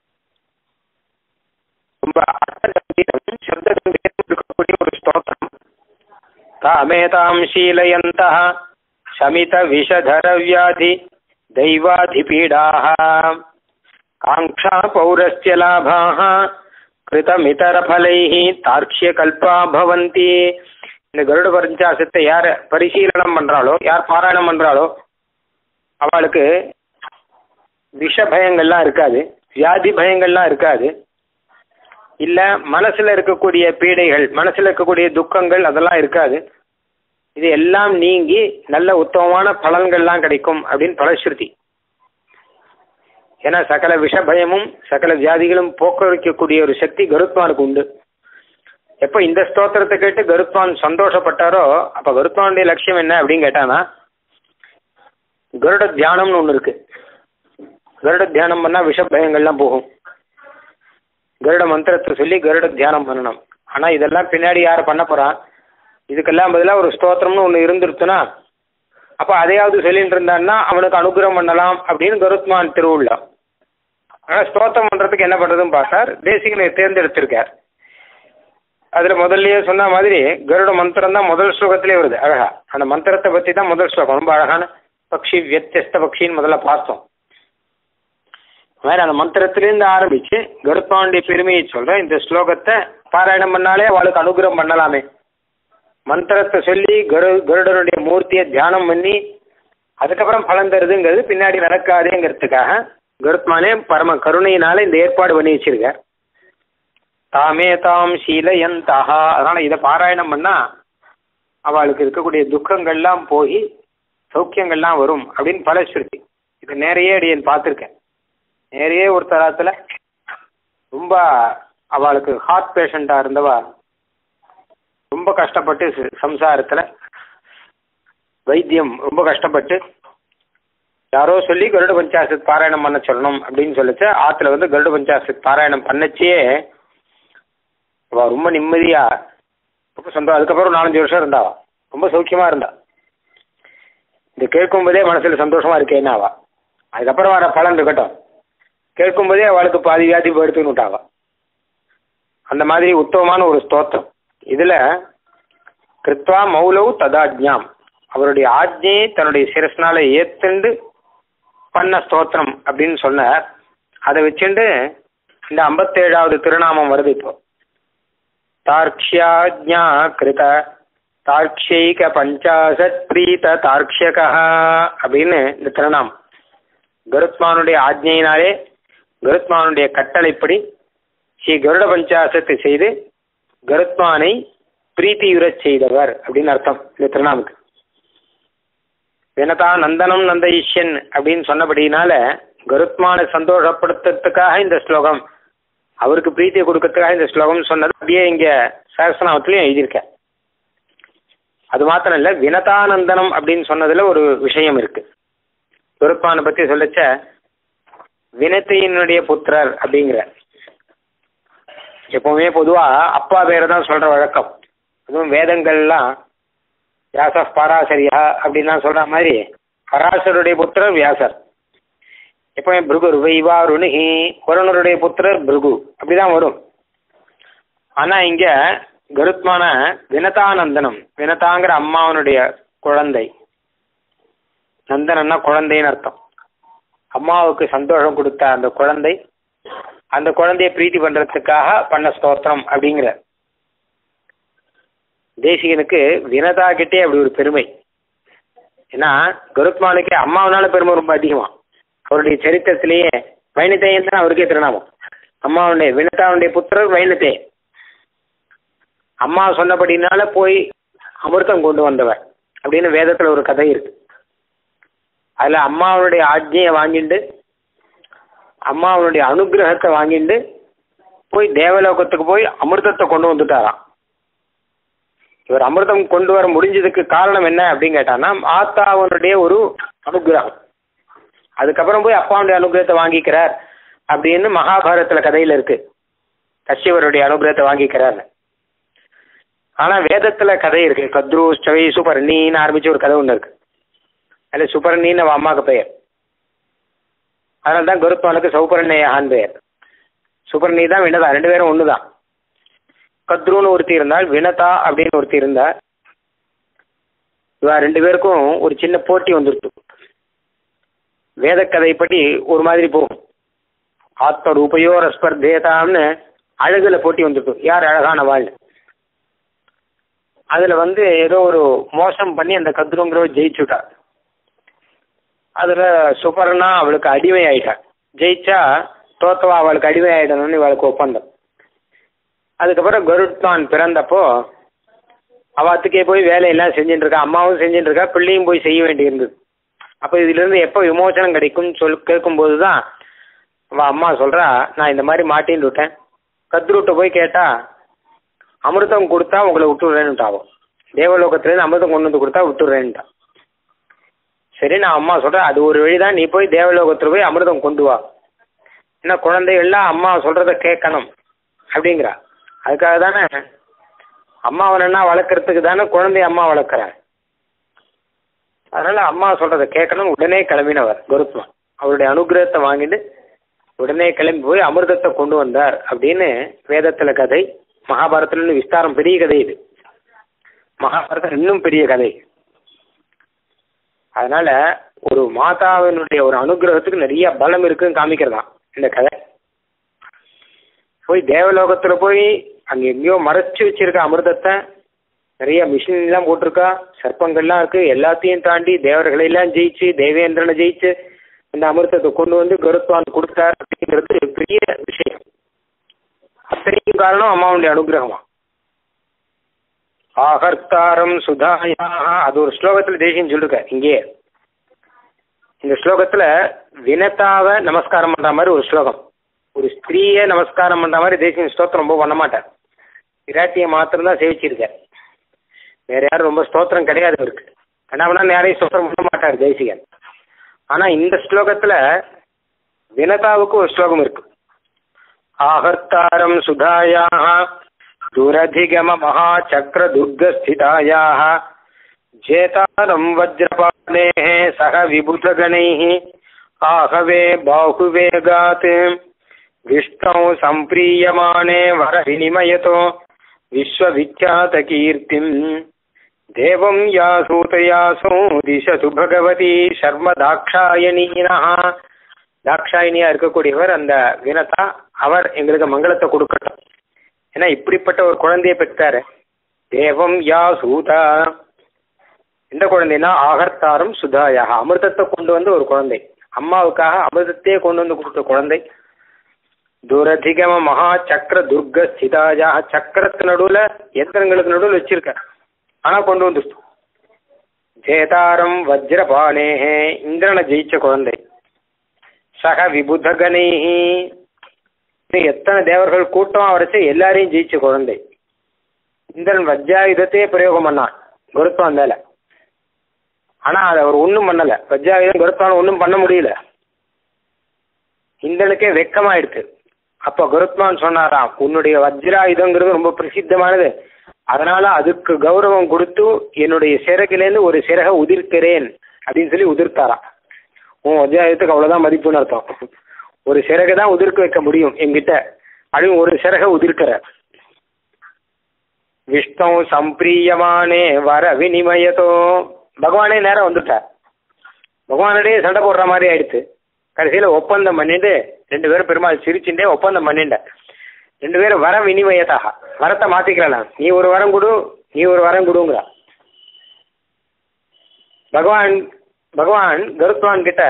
ரொம்ப அர்த்த கம்பீரம் சப்த கம்பீரம் இருக்கக்கூடிய ஒரு ஸ்தோத்திரம் தாமேதாம் ஷீலயந்தः शमित विषधर व्याधि दैवाधिपीडाः काङ्क्षा पौरस्य लाभाः कृतमितरफलैः तार्क्ष्यकल्पा भवन्ति இந்த கருட பஞ்சாசத்தை யார் பரிசீலனம் பண்ணுறாளோ யார் பாராயணம் பண்ணுறாளோ அவளுக்கு விஷ பயங்கள்லாம் இருக்காது வியாதி பயங்கள்லாம் இருக்காது இல்லை மனசில் இருக்கக்கூடிய பீடைகள் மனசில் இருக்கக்கூடிய துக்கங்கள் அதெல்லாம் இருக்காது இது எல்லாம் நீங்கி நல்ல உத்தமமான பலன்கள்லாம் கிடைக்கும் அப்படின்னு பலஸ்ருதி ஏன்னா சகல விஷபயமும் சகல வியாதிகளும் போக்க வைக்கக்கூடிய ஒரு சக்தி கருத்வானுக்கு உண்டு எப்போ இந்த ஸ்தோத்திரத்தை கேட்டு கருத்வான் சந்தோஷப்பட்டாரோ அப்போ கருத்வானுடைய லட்சியம் என்ன அப்படின்னு கேட்டானா கருட தியானம்னு ஒன்று இருக்கு கருட தியானம் பண்ணால் விஷபயங்கள்லாம் போகும் கருட மந்திரத்தை சொல்லி கருட தியானம் பண்ணணும் ஆனால் இதெல்லாம் பின்னாடி யார் பண்ண போகிறான் இதுக்கெல்லாம் பதிலாக ஒரு ஸ்தோத்திரம்னு ஒன்று இருந்துருச்சுன்னா அப்போ அதையாவது சொல்லிட்டு இருந்தான்னா அவனுக்கு அனுகிரகம் பண்ணலாம் அப்படின்னு கருத்மான் திருவுள்ளா ஆனால் ஸ்தோத்திரம் பண்ணுறதுக்கு என்ன பண்ணுறதுன்னு பார்த்தார் தேசிகனை தேர்ந்தெடுத்திருக்கார் அதில் முதல்லயே சொன்ன மாதிரி கருட மந்திரம் தான் முதல் ஸ்லோகத்திலே வருது அழகா அந்த மந்திரத்தை பற்றி தான் முதல் ஸ்லோகம் ரொம்ப அழகான பக்ஷி வியத்தியஸ்த பக்ஷின்னு முதல்ல பார்த்தோம் மாதிரி அந்த மந்திரத்திலேருந்து ஆரம்பித்து கருத்மானுடைய பெருமையை சொல்கிறேன் இந்த ஸ்லோகத்தை பாராயணம் பண்ணாலே அவளுக்கு அனுகிரகம் பண்ணலாமே மந்திரத்தை சொல்லி கரு கருடனுடைய மூர்த்தியை தியானம் பண்ணி அதுக்கப்புறம் பலன் தருதுங்கிறது பின்னாடி நடக்காதேங்கிறதுக்காக கருத்மானே பரம கருணையினால இந்த ஏற்பாடு பண்ணி வச்சிருக்கார் தாமே தாம் சீலயந்தஹா அதனால் இதை பாராயணம் பண்ணால் அவளுக்கு இருக்கக்கூடிய துக்கங்கள்லாம் போய் சௌக்கியங்கள்லாம் வரும் அப்படின்னு பல ஸ்ருதி இது நேரையே அடியன் பார்த்துருக்கேன் நேரையே ஒரு தரத்தில் ரொம்ப அவளுக்கு ஹார்ட் பேஷண்ட்டாக இருந்தவா ரொம்ப கஷ்டப்பட்டு சி- சம்சாரத்துல வைத்தியம் ரொம்ப கஷ்டப்பட்டு யாரோ சொல்லி கருட பஞ்சாசத் பாராயணம் பண்ண சொல்லணும் அப்படின்னு சொல்லிச்சு ஆத்துல வந்து கருட பஞ்சாசத் பாராயணம் பண்ணச்சே அவ ரொம்ப நிம்மதியா ரொம்ப சந்தோஷம் அதுக்கப்புறம் நாலஞ்சு வருஷம் இருந்தாவா ரொம்ப சௌக்கியமா இருந்தா இது கேட்கும்போதே மனசுல சந்தோஷமா இருக்கேன்னு அவ அதுக்கப்புறம் வர பலன் இருக்கட்டும் கேட்கும்போதே அவளுக்கு பாதி வியாதி எடுத்துன்னு விட்டாவா அந்த மாதிரி உத்தமமான ஒரு ஸ்தோத்திரம் இதுல கிருத்வா மௌலவ் ததாஜ்ஞாம் அவருடைய ஆஜ்ஞையை தன்னுடைய சிரஸ்னால ஏத்துண்டு பண்ண ஸ்தோத்திரம் அப்படின்னு சொன்னார் அதை வச்சுண்டு இந்த ஐம்பத்தேழாவது திருநாமம் வருது இப்போ தார்க்ஷ்யாஜ்ஞா கிருத தார்க்ஷைக பஞ்சாசத் பிரீத தார்க்ஷகா அப்படின்னு இந்த திருநாமம் கருத்மானுடைய ஆஜ்ஞையினாலே கருத்மானுடைய கட்டளைப்படி ஸ்ரீ கருட பஞ்சாசத்தை செய்து கருத்மானை பிரீத்தியுறச் செய்தவர் அப்படின்னு அர்த்தம் இந்த திருநாமுக்கு வினதா நந்தனம் நந்தயிஷ்யன் அப்படின்னு சொன்னபடினால கருத்மானை சந்தோஷப்படுத்துறதுக்காக இந்த ஸ்லோகம் அவருக்கு பிரீத்தியை கொடுக்கறதுக்காக இந்த ஸ்லோகம் சொன்னது அப்படியே இங்க சகசநாமத்திலையும் எழுதியிருக்கேன் அது மாத்திரம் இல்ல வினதானந்தனம் அப்படின்னு சொன்னதுல ஒரு விஷயம் இருக்கு கருத்மானை பத்தி சொல்லச்ச வினத்தையினுடைய புத்திரர் அப்படிங்கிற எப்பவுமே பொதுவா அப்பா பேரை தான் சொல்ற வழக்கம் அதுவும் வேதங்கள்லாம் வியாச பராசரியா அப்படின்லாம் சொல்ற மாதிரி பராசருடைய புத்திரர் வியாசர் எப்பவுமே பிருகு வைவாருணிகி வருணருடைய புத்திரர் பிருகு அப்படிதான் வரும் ஆனா இங்க கருத்மான வினதானந்தனம் வினதாங்கிற அம்மாவனுடைய குழந்தை நந்தனம்னா குழந்தைன்னு அர்த்தம் அம்மாவுக்கு சந்தோஷம் கொடுத்த அந்த குழந்தை அந்த குழந்தைய பிரீத்தி பண்றதுக்காக பண்ண ஸ்தோத்திரம் அப்படிங்கிற தேசிகனுக்கு வினதா கிட்டே அப்படி ஒரு பெருமை ஏன்னா கருத்மானுக்கு அம்மாவனால பெருமை ரொம்ப அதிகமா அவருடைய சரித்திரத்திலேயே வைணத்தையன் தான் அவருக்கே திருநாமம் அம்மாவுடைய வினதாவுடைய புத்திரர் வைணத்தே அம்மா சொன்னபடினால போய் அமிர்தம் கொண்டு வந்தவர் அப்படின்னு வேதத்துல ஒரு கதை இருக்கு அதுல அம்மாவுடைய ஆஜ்ஞையை வாங்கிட்டு அம்மாவனுடைய அனுகிரகத்தை வாங்கிட்டு போய் தேவலோகத்துக்கு போய் அமிர்தத்தை கொண்டு வந்துட்டாராம் இவர் அமிர்தம் கொண்டு வர முடிஞ்சதுக்கு காரணம் என்ன அப்படின்னு கேட்டான்னா ஆத்தாவனுடைய ஒரு அனுகிரகம் அதுக்கப்புறம் போய் அப்பாவுடைய அனுகிரகத்தை வாங்கிக்கிறார் அப்படின்னு மகாபாரதத்துல கதையில இருக்கு கஷ்யவருடைய அனுகிரகத்தை வாங்கிக்கிறார் ஆனா வேதத்துல கதை இருக்கு கத்ரு ஸ்டவை சுபர்ணின்னு ஆரம்பிச்சு ஒரு கதை ஒன்று இருக்கு அதில் சுபர்ணின்னு அவ அம்மாவுக்கு பெயர் அதனால தான் கருத்மானுக்கு சௌபர்ணேயான் பெயர் சுபர்ணி தான் வினதா ரெண்டு பேரும் ஒன்று தான் கத்ருன்னு ஒருத்தி இருந்தால் வினதா அப்படின்னு ஒருத்தி இருந்தார் இவா ரெண்டு பேருக்கும் ஒரு சின்ன போட்டி வந்துருச்சு வேதக்கதைப்படி ஒரு மாதிரி போகும் ஆத்ம ரூபயோ ரஸ்பர்தேதாம்னு அழகுல போட்டி வந்துட்டு யார் அழகான வாழ் அதுல வந்து ஏதோ ஒரு மோசம் பண்ணி அந்த கத்ருங்கிறவ ஜெயிச்சுட்டா அதுல சுபர்ணா அவளுக்கு அடிமை ஆயிட்டா ஜெயிச்சா தோத்தவா அவளுக்கு அடிமை ஆயிடணும்னு இவளுக்கு ஒப்பந்தம் அதுக்கப்புறம் கருட்தான் பிறந்தப்போ அவாத்துக்கே போய் வேலையெல்லாம் செஞ்சுட்டு இருக்கா அம்மாவும் செஞ்சுட்டு இருக்கா பிள்ளையும் போய் செய்ய வேண்டியிருந்தது அப்போ இதுல இருந்து எப்போ விமோசனம் கிடைக்கும்னு சொல் கேட்கும்போது தான் அவள் அம்மா சொல்றா நான் இந்த மாதிரி மாட்டின்னு விட்டேன் கத்ருட்ட போய் கேட்டா அமிர்தம் கொடுத்தா உங்களை விட்டுடுறேன்னுட்டாவும் தேவலோகத்துலேருந்து அமிர்தம் கொண்டு வந்து கொடுத்தா விட்டுடுறேன்ட்டா சரி நான் அம்மா சொல்கிறேன் அது ஒரு வழிதான் நீ போய் தேவலோகத்தில் போய் அமிர்தம் கொண்டு வா ஏன்னா குழந்தைகள்லாம் அம்மா சொல்கிறத கேட்கணும் அப்படிங்கிறா அதுக்காக தானே அம்மாவனா வளர்க்குறதுக்கு தானே குழந்தைய அம்மா வளர்க்குறாங்க அதனால் அம்மா சொல்கிறத கேட்கணும் உடனே கிளம்பினவர் கருத்மான் அவருடைய அனுகிரகத்தை வாங்கிட்டு உடனே கிளம்பி போய் அமிர்தத்தை கொண்டு வந்தார் அப்படின்னு வேதத்தில் கதை மகாபாரத்தில் விஸ்தாரம் பெரிய கதை இது மகாபாரதம் இன்னும் பெரிய கதை அதனால ஒரு மாதாவினுடைய ஒரு அனுகிரகத்துக்கு நிறைய பலம் இருக்குன்னு காமிக்கிறதா இந்த கதை போய் தேவலோகத்துல போய் அங்க எங்கேயோ மறைச்சு வச்சிருக்க அமிர்தத்தை நிறைய மிஷின் எல்லாம் போட்டிருக்கா சர்ப்பங்கள்லாம் இருக்கு எல்லாத்தையும் தாண்டி தேவர்களை எல்லாம் ஜெயிச்சு தேவேந்திரனை ஜெயிச்சு இந்த அமிர்தத்தை கொண்டு வந்து கருத்வான் கொடுத்தார் அப்படிங்கிறது பெரிய விஷயம் அத்தனைக்கும் காரணம் அம்மாவுடைய அனுகிரகமா ஆகர்த்தாரம் சுதாயா அது ஒரு ஸ்லோகத்தில் தேசியம் சொல்லிருக்க இங்கே இந்த ஸ்லோகத்தில் வினதாவை நமஸ்காரம் பண்ணுற மாதிரி ஒரு ஸ்லோகம் ஒரு ஸ்திரீயே நமஸ்காரம் பண்ற மாதிரி தேசியம் ஸ்தோத்திரம் ரொம்ப பண்ண மாட்டார் விராட்டியை மாத்திரம்தான் சேவிச்சிருக்கார் வேற யாரும் ரொம்ப ஸ்தோத்திரம் கிடையாது இருக்கு கண்ணாமனா யாரையும் ஸ்தோத்திரம் பண்ண மாட்டார் தேசிகன் ஆனா இந்த ஸ்லோகத்துல வினதாவுக்கு ஒரு ஸ்லோகம் இருக்கு ஆஹர்த்தாரம் சுதாயாக துரதிகம மகாச்சக்ர துர்கஸ்திதாயாக ஜேதாரம் வஜ்ரபாணே சக விபுதகணைः ஆகவே பாகுவேகாத் விஷ்ணौ सम्प्रीयमाणे वरविनिमयतो विश्वविख्यातकीर्तिम् देवं या सूतयासो दिशतु भगवती शर्म தாக்ஷாயணீனः தாக்ஷாயினியா இருக்கக்கூடியவர் அந்த வினதா அவர் எங்களுக்கு மங்களத்தை கொடுக்கட்டும் ஏன்னா இப்படிப்பட்ட ஒரு குழந்தையை பெற்றாரு தேவம் யா சூதா எந்த குழந்தைனா ஆகர்த்தாரும் சுதாயாக அமிர்தத்தை கொண்டு வந்து ஒரு குழந்தை அம்மாவுக்காக அமிர்தத்தையே கொண்டு வந்து கொடுத்த குழந்தை துரதிகம மகா சக்கர துர்க ஸ்திதாயாக சக்கரத்து நடுவுல எந்திரங்களுக்கு நடுவில் வச்சிருக்க ஆனா கொண்டு வந்து ஜேதாரம் வஜ்ரபாணேஹே இந்திரனை ஜெயிச்ச குழந்தை சக விபுதகனைஹி எத்தனை தேவர்கள் கூட்டம் வரைச்சு எல்லாரையும் ஜெயிச்ச குழந்தை இந்திரன் வஜ்ராயுதத்தையே பிரயோகம் பண்ணான் குருத்வான் மேல ஆனா அதை அவர் ஒன்றும் பண்ணல வஜ்ராயுதம் குருத்வான் ஒன்றும் பண்ண முடியல இந்திரனுக்கே வெக்கமாயிடுச்சு அப்ப குருத்மான் சொன்னாராம் உன்னுடைய வஜ்ராயுதங்கிறது ரொம்ப பிரசித்தமானது அதனால அதுக்கு கௌரவம் கொடுத்து என்னுடைய சிறகிலேருந்து ஒரு சிறகை உதிர்க்கிறேன் அப்படின்னு சொல்லி உதிர்த்தாராம் உன் வஜ்ராயுதத்துக்கு அவ்வளவுதான் மதிப்புன்னு அர்த்தம் ஒரு சிறகை தான் உதிர்க்க வைக்க முடியும் என்கிட்ட அப்படின்னு ஒரு சிறகை உதிர்க்கிற விஷ்ணு சம்பிரியமானே வர வினிமயத்தோ பகவானே நேரம் வந்துட்டார் பகவானிடையே சண்டை போடுற மாதிரி ஆயிடுச்சு கடைசியில் ஒப்பந்தம் பண்ணிட்டு ரெண்டு பேரும் பெருமாள் சிரிச்சுட்டே ஒப்பந்தம் பண்ணிட்ட ரெண்டு பேரும் வர வினிமயத்தாக வரத்தை மாத்திக்கிறேன் நான் நீ ஒரு வரம் கொடு நீ ஒரு வரம் கொடுங்கிறா பகவான் பகவான் கருத்வான் கிட்ட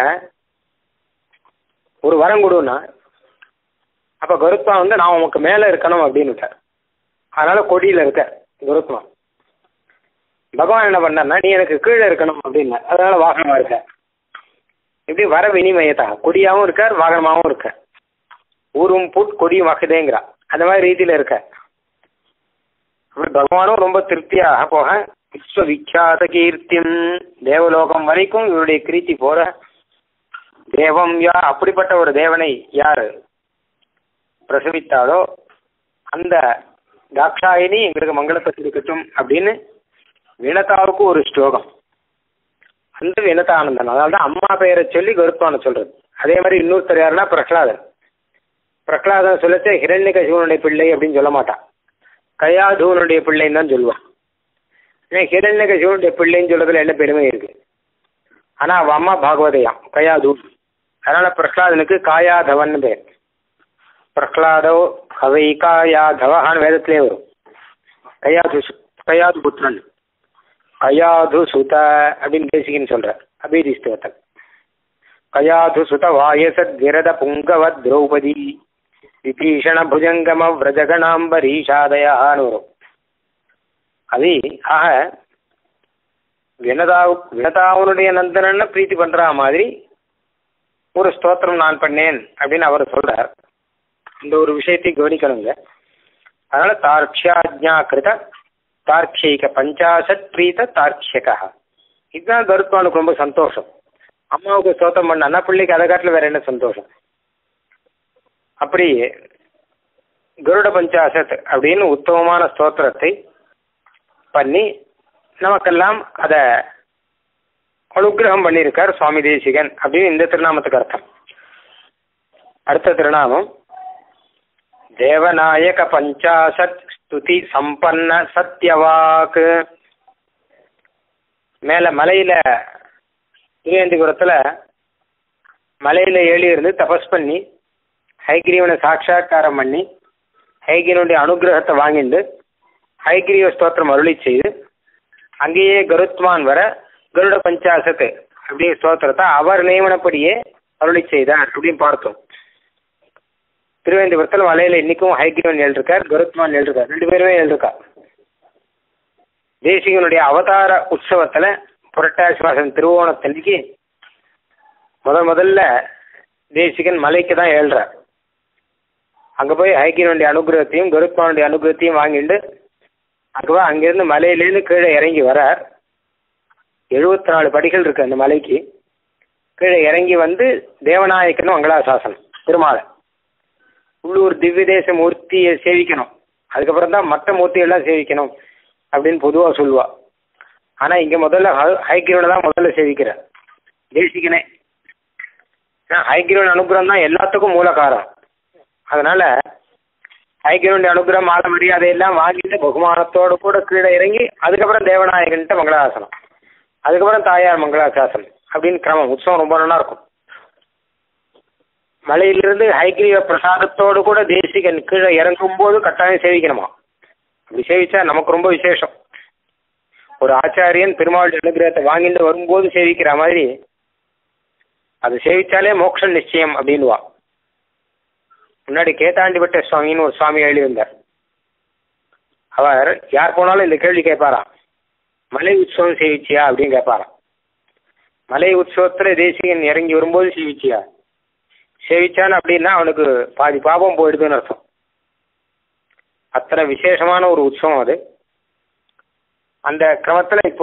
ஒரு வரம் கொடுன்னா அப்ப கருத்வான் வந்து நான் உனக்கு மேல இருக்கணும் அப்படின்னு அதனால கொடியில இருக்க கருத்வான் பகவான் என்ன பண்ணார்னா நீ எனக்கு கீழே இருக்கணும் அப்படின்னா அதனால வாகனமா இருக்க இப்படி வர வினிமயத்தா கொடியாவும் இருக்கார் வாகனமாவும் இருக்க ஊரும் புட் கொடியும் வகுதேங்கிறா அந்த மாதிரி ரீதியில இருக்க பகவானும் ரொம்ப திருப்தியாக போக விஸ்வ விக்யாத கீர்த்தியும் தேவலோகம் வரைக்கும் இவருடைய கீர்த்தி போற தேவம் யா அப்படிப்பட்ட ஒரு தேவனை யார் பிரசவித்தாலோ அந்த தாக்ஷாயினி எங்களுக்கு மங்களத்தை கொடுக்கட்டும் அப்படின்னு வினதாவுக்கு ஒரு ஸ்லோகம் அந்த வினதானந்தன் அதனால தான் அம்மா பெயரை சொல்லி கருப்பான சொல்றது அதே மாதிரி இன்னொருத்தர் யாருன்னா பிரகலாதன் பிரகலாதன் சொல்லச்சே ஹிரண்யக சிவனுடைய பிள்ளை அப்படின்னு சொல்ல மாட்டான் கயாதூனுடைய பிள்ளைன்னு தான் சொல்லுவான் ஏன்னா ஹிரண்யக சிவனுடைய பிள்ளைன்னு சொல்றதுல என்ன பெருமை இருக்கு ஆனா அவ அம்மா பாகவதையாம் கயாதூ அதனால பிரகலாதனுக்கு காயாதவன் பேர் பிரகலாதோ கவை காயாதவஹான்னு வேதத்திலே வரும் கயாது கயாது புத்திரன் கயாது சுத அப்படின்னு பேசிக்கின்னு சொல்ற அபீதிஸ்தவத்தன் கயாது சுத வாயசத் விரத புங்கவத் திரௌபதி விபீஷண புஜங்கம விரஜகணாம்பரீஷாதயான்னு வரும் அது ஆக வினதாவு வினதாவனுடைய நந்தனன்னு பிரீத்தி பண்ற மாதிரி ஒரு ஸ்தோத்திரம் நான் பண்ணேன் அப்படின்னு அவர் சொல்றார் இந்த ஒரு விஷயத்தை கவனிக்கணுங்க அதனால தார்க்ஷாஜ்ஞா கிருத தார்க்கியக பஞ்சாசத் பிரீத தார்க்கியகா இதுதான் கருத்வானுக்கு ரொம்ப சந்தோஷம் அம்மாவுக்கு ஸ்தோத்திரம் பண்ணா பிள்ளைக்கு அதை காட்டில் வேற என்ன சந்தோஷம் அப்படி கருட பஞ்சாசத் அப்படின்னு உத்தமமான ஸ்தோத்திரத்தை பண்ணி நமக்கெல்லாம் அதை அனுகிரகம் பண்ணியிருக்கார் சுவாமி தேசிகன் அப்படின்னு இந்த திருநாமத்துக்கு அர்த்தம் அடுத்த திருநாமம் தேவநாயக பஞ்சாசத் ஸ்துதி சம்பன்ன சத்யவாக் மேல மலையில திருவேந்திபுரத்துல மலையில ஏறி இருந்து தபஸ் பண்ணி ஹைகிரீவனை சாட்சா்காரம் பண்ணி ஹைகிரீவனுடைய அனுகிரகத்தை வாங்கிட்டு ஹைகிரீவ ஸ்தோத்திரம் அருளி செய்து அங்கேயே கருத்மான் வர கருட பஞ்சாசத்து அப்படியே ஸ்தோத்திரத்தை அவர் நியமனப்படியே அருளி செய்தார் அப்படின்னு பார்த்தோம் திருவேந்திபுரத்தில் மலையில இன்னைக்கும் ஹைகிரீவன் எழுதிருக்கார் கருத்மான் எழுதிருக்கார் ரெண்டு பேருமே எழுதிருக்கா தேசிகனுடைய அவதார உற்சவத்துல புரட்டாசி மாசம் திருவோணத்தன்னைக்கு முதல் முதல்ல தேசிகன் மலைக்கு தான் ஏழ்றார் அங்கே போய் ஹைக்கினுடைய அனுகிரகத்தையும் கருத்மானுடைய அனுகிரகத்தையும் வாங்கிட்டு அதுவா அங்கேருந்து மலையிலேருந்து கீழே இறங்கி வரார் எழுபத்தி நாலு படிகள் இருக்கு அந்த மலைக்கு கீழே இறங்கி வந்து தேவநாயக்கனும் மங்களாசாசனம் திருமாலை உள்ளூர் திவ்ய தேச மூர்த்தியை சேவிக்கணும் அதுக்கப்புறம் தான் மற்ற மூர்த்தியெல்லாம் சேவிக்கணும் அப்படின்னு பொதுவாக சொல்லுவா ஆனால் இங்கே முதல்ல ஹைக்கிரோனை தான் முதல்ல சேவிக்கிறார் தேசிகனே ஏன்னா ஹைக்கிரோன் அனுகிரகம் தான் எல்லாத்துக்கும் மூல காரணம் அதனால ஹைக்கிரோனுடைய அனுகிரகம் மாத மரியாதையெல்லாம் வாங்கிட்டு பகுமானத்தோடு கூட கீழே இறங்கி அதுக்கப்புறம் தேவநாயகன்ட்ட மங்களாசனம் அதுக்கப்புறம் தாயார் மங்களாசாசனம் அப்படின்னு கிரமம் உற்சவம் ரொம்ப நல்லா இருக்கும் மலையிலிருந்து ஹைகிரீவ பிரசாதத்தோடு கூட தேசிகன் கீழே இறங்கும் போது கட்டாயம் சேவிக்கணுமா அப்படி சேவிச்சா நமக்கு ரொம்ப விசேஷம் ஒரு ஆச்சாரியன் பெருமாள் அனுகிரகத்தை வாங்கிட்டு வரும்போது சேவிக்கிற மாதிரி அது சேவிச்சாலே மோட்சம் நிச்சயம் அப்படின்வா முன்னாடி கேத்தாண்டிபட்ட சுவாமின்னு ஒரு சுவாமி எழுதியிருந்தார் அவர் யார் போனாலும் இந்த கேள்வி கேட்பாராம் மலை உற்சவம் சேவிச்சியா அப்படின்னு கேட்பாராம் மலை உற்சவத்துல தேசிகன் இறங்கி வரும்போது சேவிச்சியா சேவிச்சான் அப்படின்னா அவனுக்கு பாதி பாபம் போயிடுதுன்னு அர்த்தம் அத்தனை விசேஷமான ஒரு உற்சவம் அது அந்த கிரமத்துல இப்போ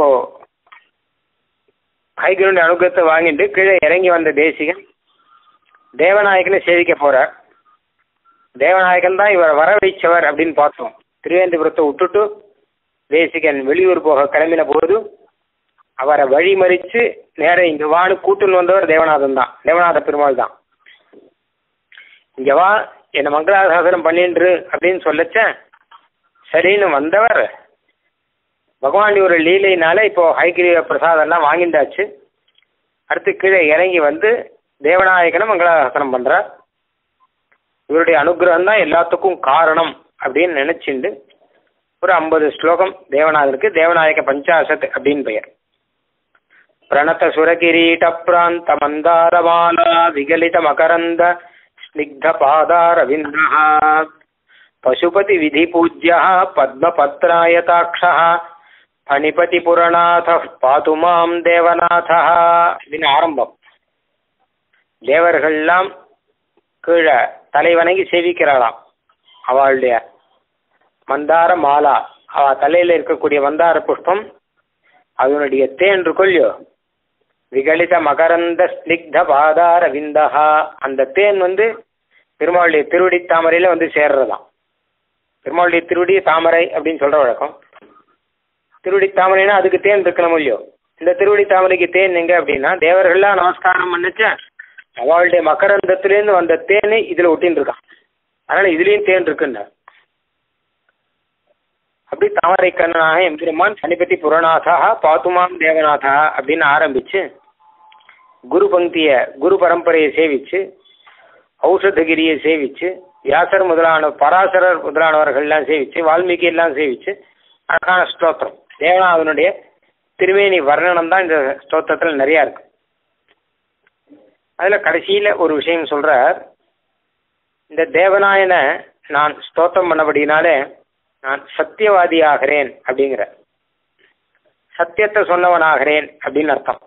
ஹைகிரவுண்ட் அனுகிரகத்தை வாங்கிட்டு கீழே இறங்கி வந்த தேசிகன் தேவநாயகனை சேவிக்க போறார் தேவநாயகன் தான் இவர் வரவழைச்சவர் அப்படின்னு பார்த்தோம் திருவேந்திபுரத்தை விட்டுட்டு தேசிகன் வெளியூர் போக கிளம்பின போது அவரை வழிமறிச்சு நேர இங்க வான்னு கூட்டுன்னு வந்தவர் தேவநாதன் தான் தேவநாத பெருமாள் தான் இங்க வா என்ன மங்களாசாசனம் பண்ணின்று அப்படின்னு சொல்லச்ச சரின்னு வந்தவர் பகவான் ஒரு லீலையினால இப்போ ஹைகிரீவ பிரசாதம் எல்லாம் வாங்கிண்டாச்சு அடுத்து கீழே இறங்கி வந்து தேவநாயகனை மங்களாசாசனம் பண்றார் இவருடைய அனுகிரகம் தான் எல்லாத்துக்கும் காரணம் அப்படின்னு நினைச்சுண்டு ஒரு ஐம்பது ஸ்லோகம் தேவநாதனுக்கு தேவநாயக பஞ்சாசத் அப்படின்னு பெயர் பிரணத சுரகிரீட பிராந்த மந்தாரமாலா விகலித மகரந்த ஸ்னிக்த பாதாரவிந்த பசுபதி விதி பூஜ்ய பத்மபத்ராயதாட்ச பணிபதி புரநாத பாது மாம் தேவநாத அப்படின்னு ஆரம்பம் தேவர்கள்லாம் கீழே தலைவணங்கி சேவிக்கிறாளாம் அவளுடைய மந்தார மாலா அவ தலையில இருக்கக்கூடிய மந்தார புஷ்பம் அதனுடைய தேன் இருக்கொல்லையோ விகலித மகரந்த ஸ்னிக்த பாதார விந்தகா அந்த தேன் வந்து பெருமாளுடைய திருவடி தாமரையில வந்து சேர்றதாம் பெருமாளுடைய திருவடி தாமரை அப்படின்னு சொல்ற வழக்கம் திருவடி தாமரைனா அதுக்கு தேன் இருக்கணும் இல்லையோ இந்த திருவடி தாமரைக்கு தேன் எங்க அப்படின்னா தேவர்கள்லாம் நமஸ்காரம் பண்ணுச்ச அவளுடைய மகரந்தத்திலேருந்து வந்த தேனை இதுல ஒட்டின்னு இருக்கான் அதனால இதுலயும் தேன் இருக்குன்னு அப்படி தாமரை கண்ணனாக எம்பெருமான் சனிபதி புறநாதா பாத்துமாம் தேவநாதா அப்படின்னு ஆரம்பிச்சு குரு பங்கிய குரு பரம்பரையை சேவிச்சு ஔஷதகிரியை சேவிச்சு வியாசர் முதலான பராசரர் முதலானவர்கள்லாம் சேவிச்சு வால்மீகி எல்லாம் சேவிச்சு அழகான ஸ்தோத்திரம் தேவநாதனுடைய திருமேனி வர்ணனம் தான் இந்த ஸ்தோத்திரத்தில் நிறையா இருக்கு அதில் கடைசியில் ஒரு விஷயம் சொல்றார் இந்த தேவநாயனை நான் ஸ்தோத்திரம் பண்ணபடினாலே நான் சத்தியவாதி ஆகிறேன் அப்படிங்கிற சத்தியத்தை சொன்னவனாகிறேன் அப்படின்னு அர்த்தம்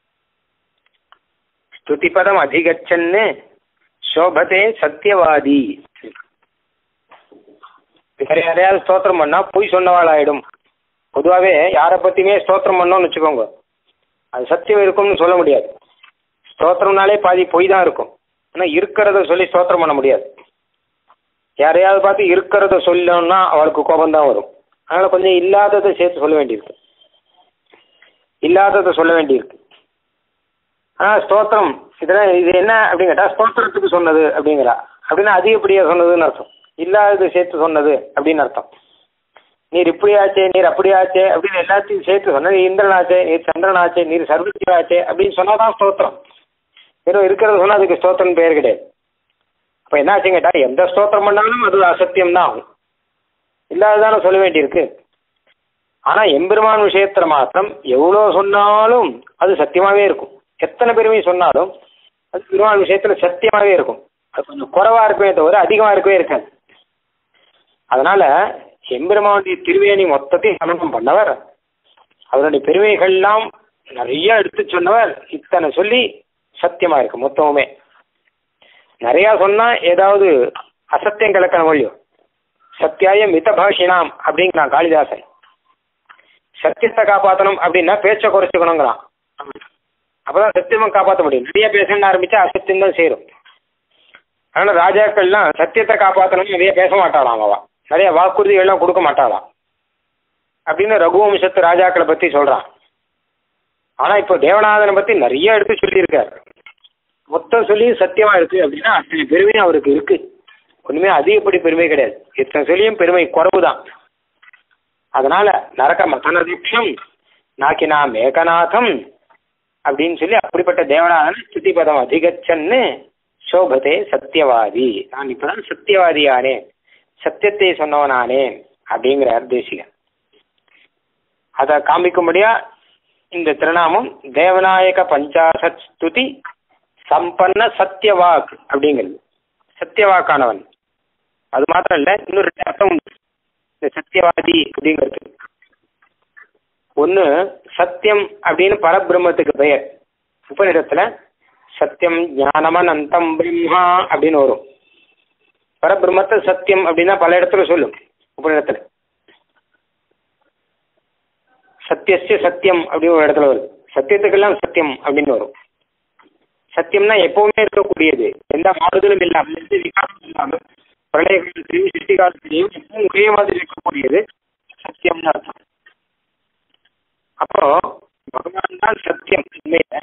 ஸ்துதிபதம் அதிகச்சன்னு சோபதே சத்தியவாதி வேற யாரையாவது ஸ்தோத்திரம் பண்ணா பொய் சொன்னவாள் ஆயிடும் பொதுவாகவே யாரை பத்தியுமே ஸ்தோத்திரம் பண்ணோம்னு வச்சுக்கோங்க அது சத்தியம் இருக்கும்னு சொல்ல முடியாது ஸ்தோத்திரம்னாலே பாதி பொய் தான் இருக்கும் ஆனால் இருக்கிறத சொல்லி ஸ்தோத்திரம் பண்ண முடியாது யாரையாவது பார்த்து இருக்கிறத சொல்லணும்னா அவளுக்கு கோபம் தான் வரும் அதனால் கொஞ்சம் இல்லாததை சேர்த்து சொல்ல வேண்டியிருக்கு இல்லாததை சொல்ல வேண்டியிருக்கு ஆனால் ஸ்தோத்திரம் இதெல்லாம் இது என்ன அப்படின்னு கேட்டால் ஸ்தோத்திரத்துக்கு சொன்னது அப்படிங்கிறா அப்படின்னா அதிகப்படியாக சொன்னதுன்னு அர்த்தம் இல்லாதது சேர்த்து சொன்னது அப்படின்னு அர்த்தம் நீர் இப்படியாச்சே நீர் அப்படியாச்சே அப்படின்னு எல்லாத்தையும் சேர்த்து சொன்ன நீ இந்திரனாச்சே நீர் சந்திரனாச்சே நீர் சர்வஜிவாச்சே அப்படின்னு சொன்னாதான் ஸ்தோத்திரம் வெறும் இருக்கிறத சொன்னால் அதுக்கு ஸ்தோத்திரம் பெயர் கிடையாது அப்போ என்னாச்சுன்னு கேட்டால் எந்த ஸ்தோத்திரம் பண்ணாலும் அது அசத்தியம் தான் ஆகும் இல்லாததானே சொல்ல வேண்டியிருக்கு ஆனால் எம்பெருமான் விஷயத்தில் மாத்திரம் எவ்வளோ சொன்னாலும் அது சத்தியமாகவே இருக்கும் எத்தனை பெருமை சொன்னாலும் அது பெருமாள் விஷயத்தில் சத்தியமாகவே இருக்கும் அது கொஞ்சம் குறைவாக இருக்குமே தவிர அதிகமாக இருக்கவே இருக்காது அதனால எம்பெருமானுடைய திருவேணி மொத்தத்தையும் சமணம் பண்ணவர் அவருடைய பெருமைகள்லாம் நிறைய எடுத்து சொன்னவர் இத்தனை சொல்லி சத்தியமா இருக்கு மொத்தமுமே நிறைய சொன்னா ஏதாவது அசத்தியம் கலக்கிற மொழியும் சத்தியாய மிதபாஷினாம் அப்படிங்கிறான் காளிதாசன் சத்தியத்தை காப்பாற்றணும் அப்படின்னா பேச்சை குறைச்சிக்கணுங்கிறான் அப்பதான் சத்தியமா காப்பாற்ற முடியும் நிறைய பேசணும்னு ஆரம்பிச்சா அசத்தியம் தான் சேரும் அதனால ராஜாக்கள்லாம் சத்தியத்தை காப்பாற்றணும் நிறைய பேச மாட்டாளாம் அவ நிறைய வாக்குறுதிகள்லாம் கொடுக்க மாட்டாளாம் அப்படின்னு ரகுவம்சத்து ராஜாக்களை பத்தி சொல்றான் ஆனா இப்போ தேவநாதனை பத்தி நிறைய எடுத்து சொல்லியிருக்காரு மொத்தம் சொல்லியும் சத்தியமா இருக்கு அப்படின்னா அத்தனை பெருமையும் அவருக்கு இருக்கு ஒண்ணுமே அதிகப்படி பெருமை கிடையாது இத்தனை சொல்லியும் பெருமை குறைவு தான் அதனால நரக மதனதீட்சம் நாக்கினா மேகநாதம் அப்படின்னு சொல்லி அப்படிப்பட்ட தேவநாதன் ஸ்துதிபதம் அதிகச்சன்னு சோபதே சத்தியவாதி நான் இப்பதான் சத்தியவாதியானேன் சத்தியத்தை சொன்னவனானேன் அப்படிங்கிறார் தேசிகன் அதை காமிக்கும்படியா இந்த திருநாமம் தேவநாயக பஞ்சாசத் ஸ்துதி சம்பன்ன சத்தியவாக் அப்படிங்கிறது சத்தியவாக்கானவன் அது மாத்திரம் இல்ல இன்னும் ரெண்டு அர்த்தம் உண்டு இந்த சத்தியவாதி அப்படிங்கிறது ஒன்று சத்தியம் அப்படின்னு பரபிரம்மத்துக்கு பெயர் உபநிடத்துல சத்தியம் ஞானமனந்தம் பிரம்மா அப்படின்னு வரும் பரபிரம்மத்தை சத்தியம் அப்படின்னா பல இடத்துல சொல்லும் உபநிடத்துல சத்தியசிய சத்தியம் அப்படின்னு ஒரு இடத்துல வருது சத்தியத்துக்கெல்லாம் சத்தியம் அப்படின்னு வரும் சத்தியம்னா எப்பவுமே இருக்கக்கூடியது எந்த மாறுதலும் இல்லாமல் எந்த விகாரமும் இல்லாமல் பிரளய காலத்திலையும் சிருஷ்டி காலத்திலையும் எப்பவும் ஒரே மாதிரி இருக்கக்கூடியது சத்தியம்னு அர்த்தம் அப்போ பகவான் தான் சத்தியம் உண்மையில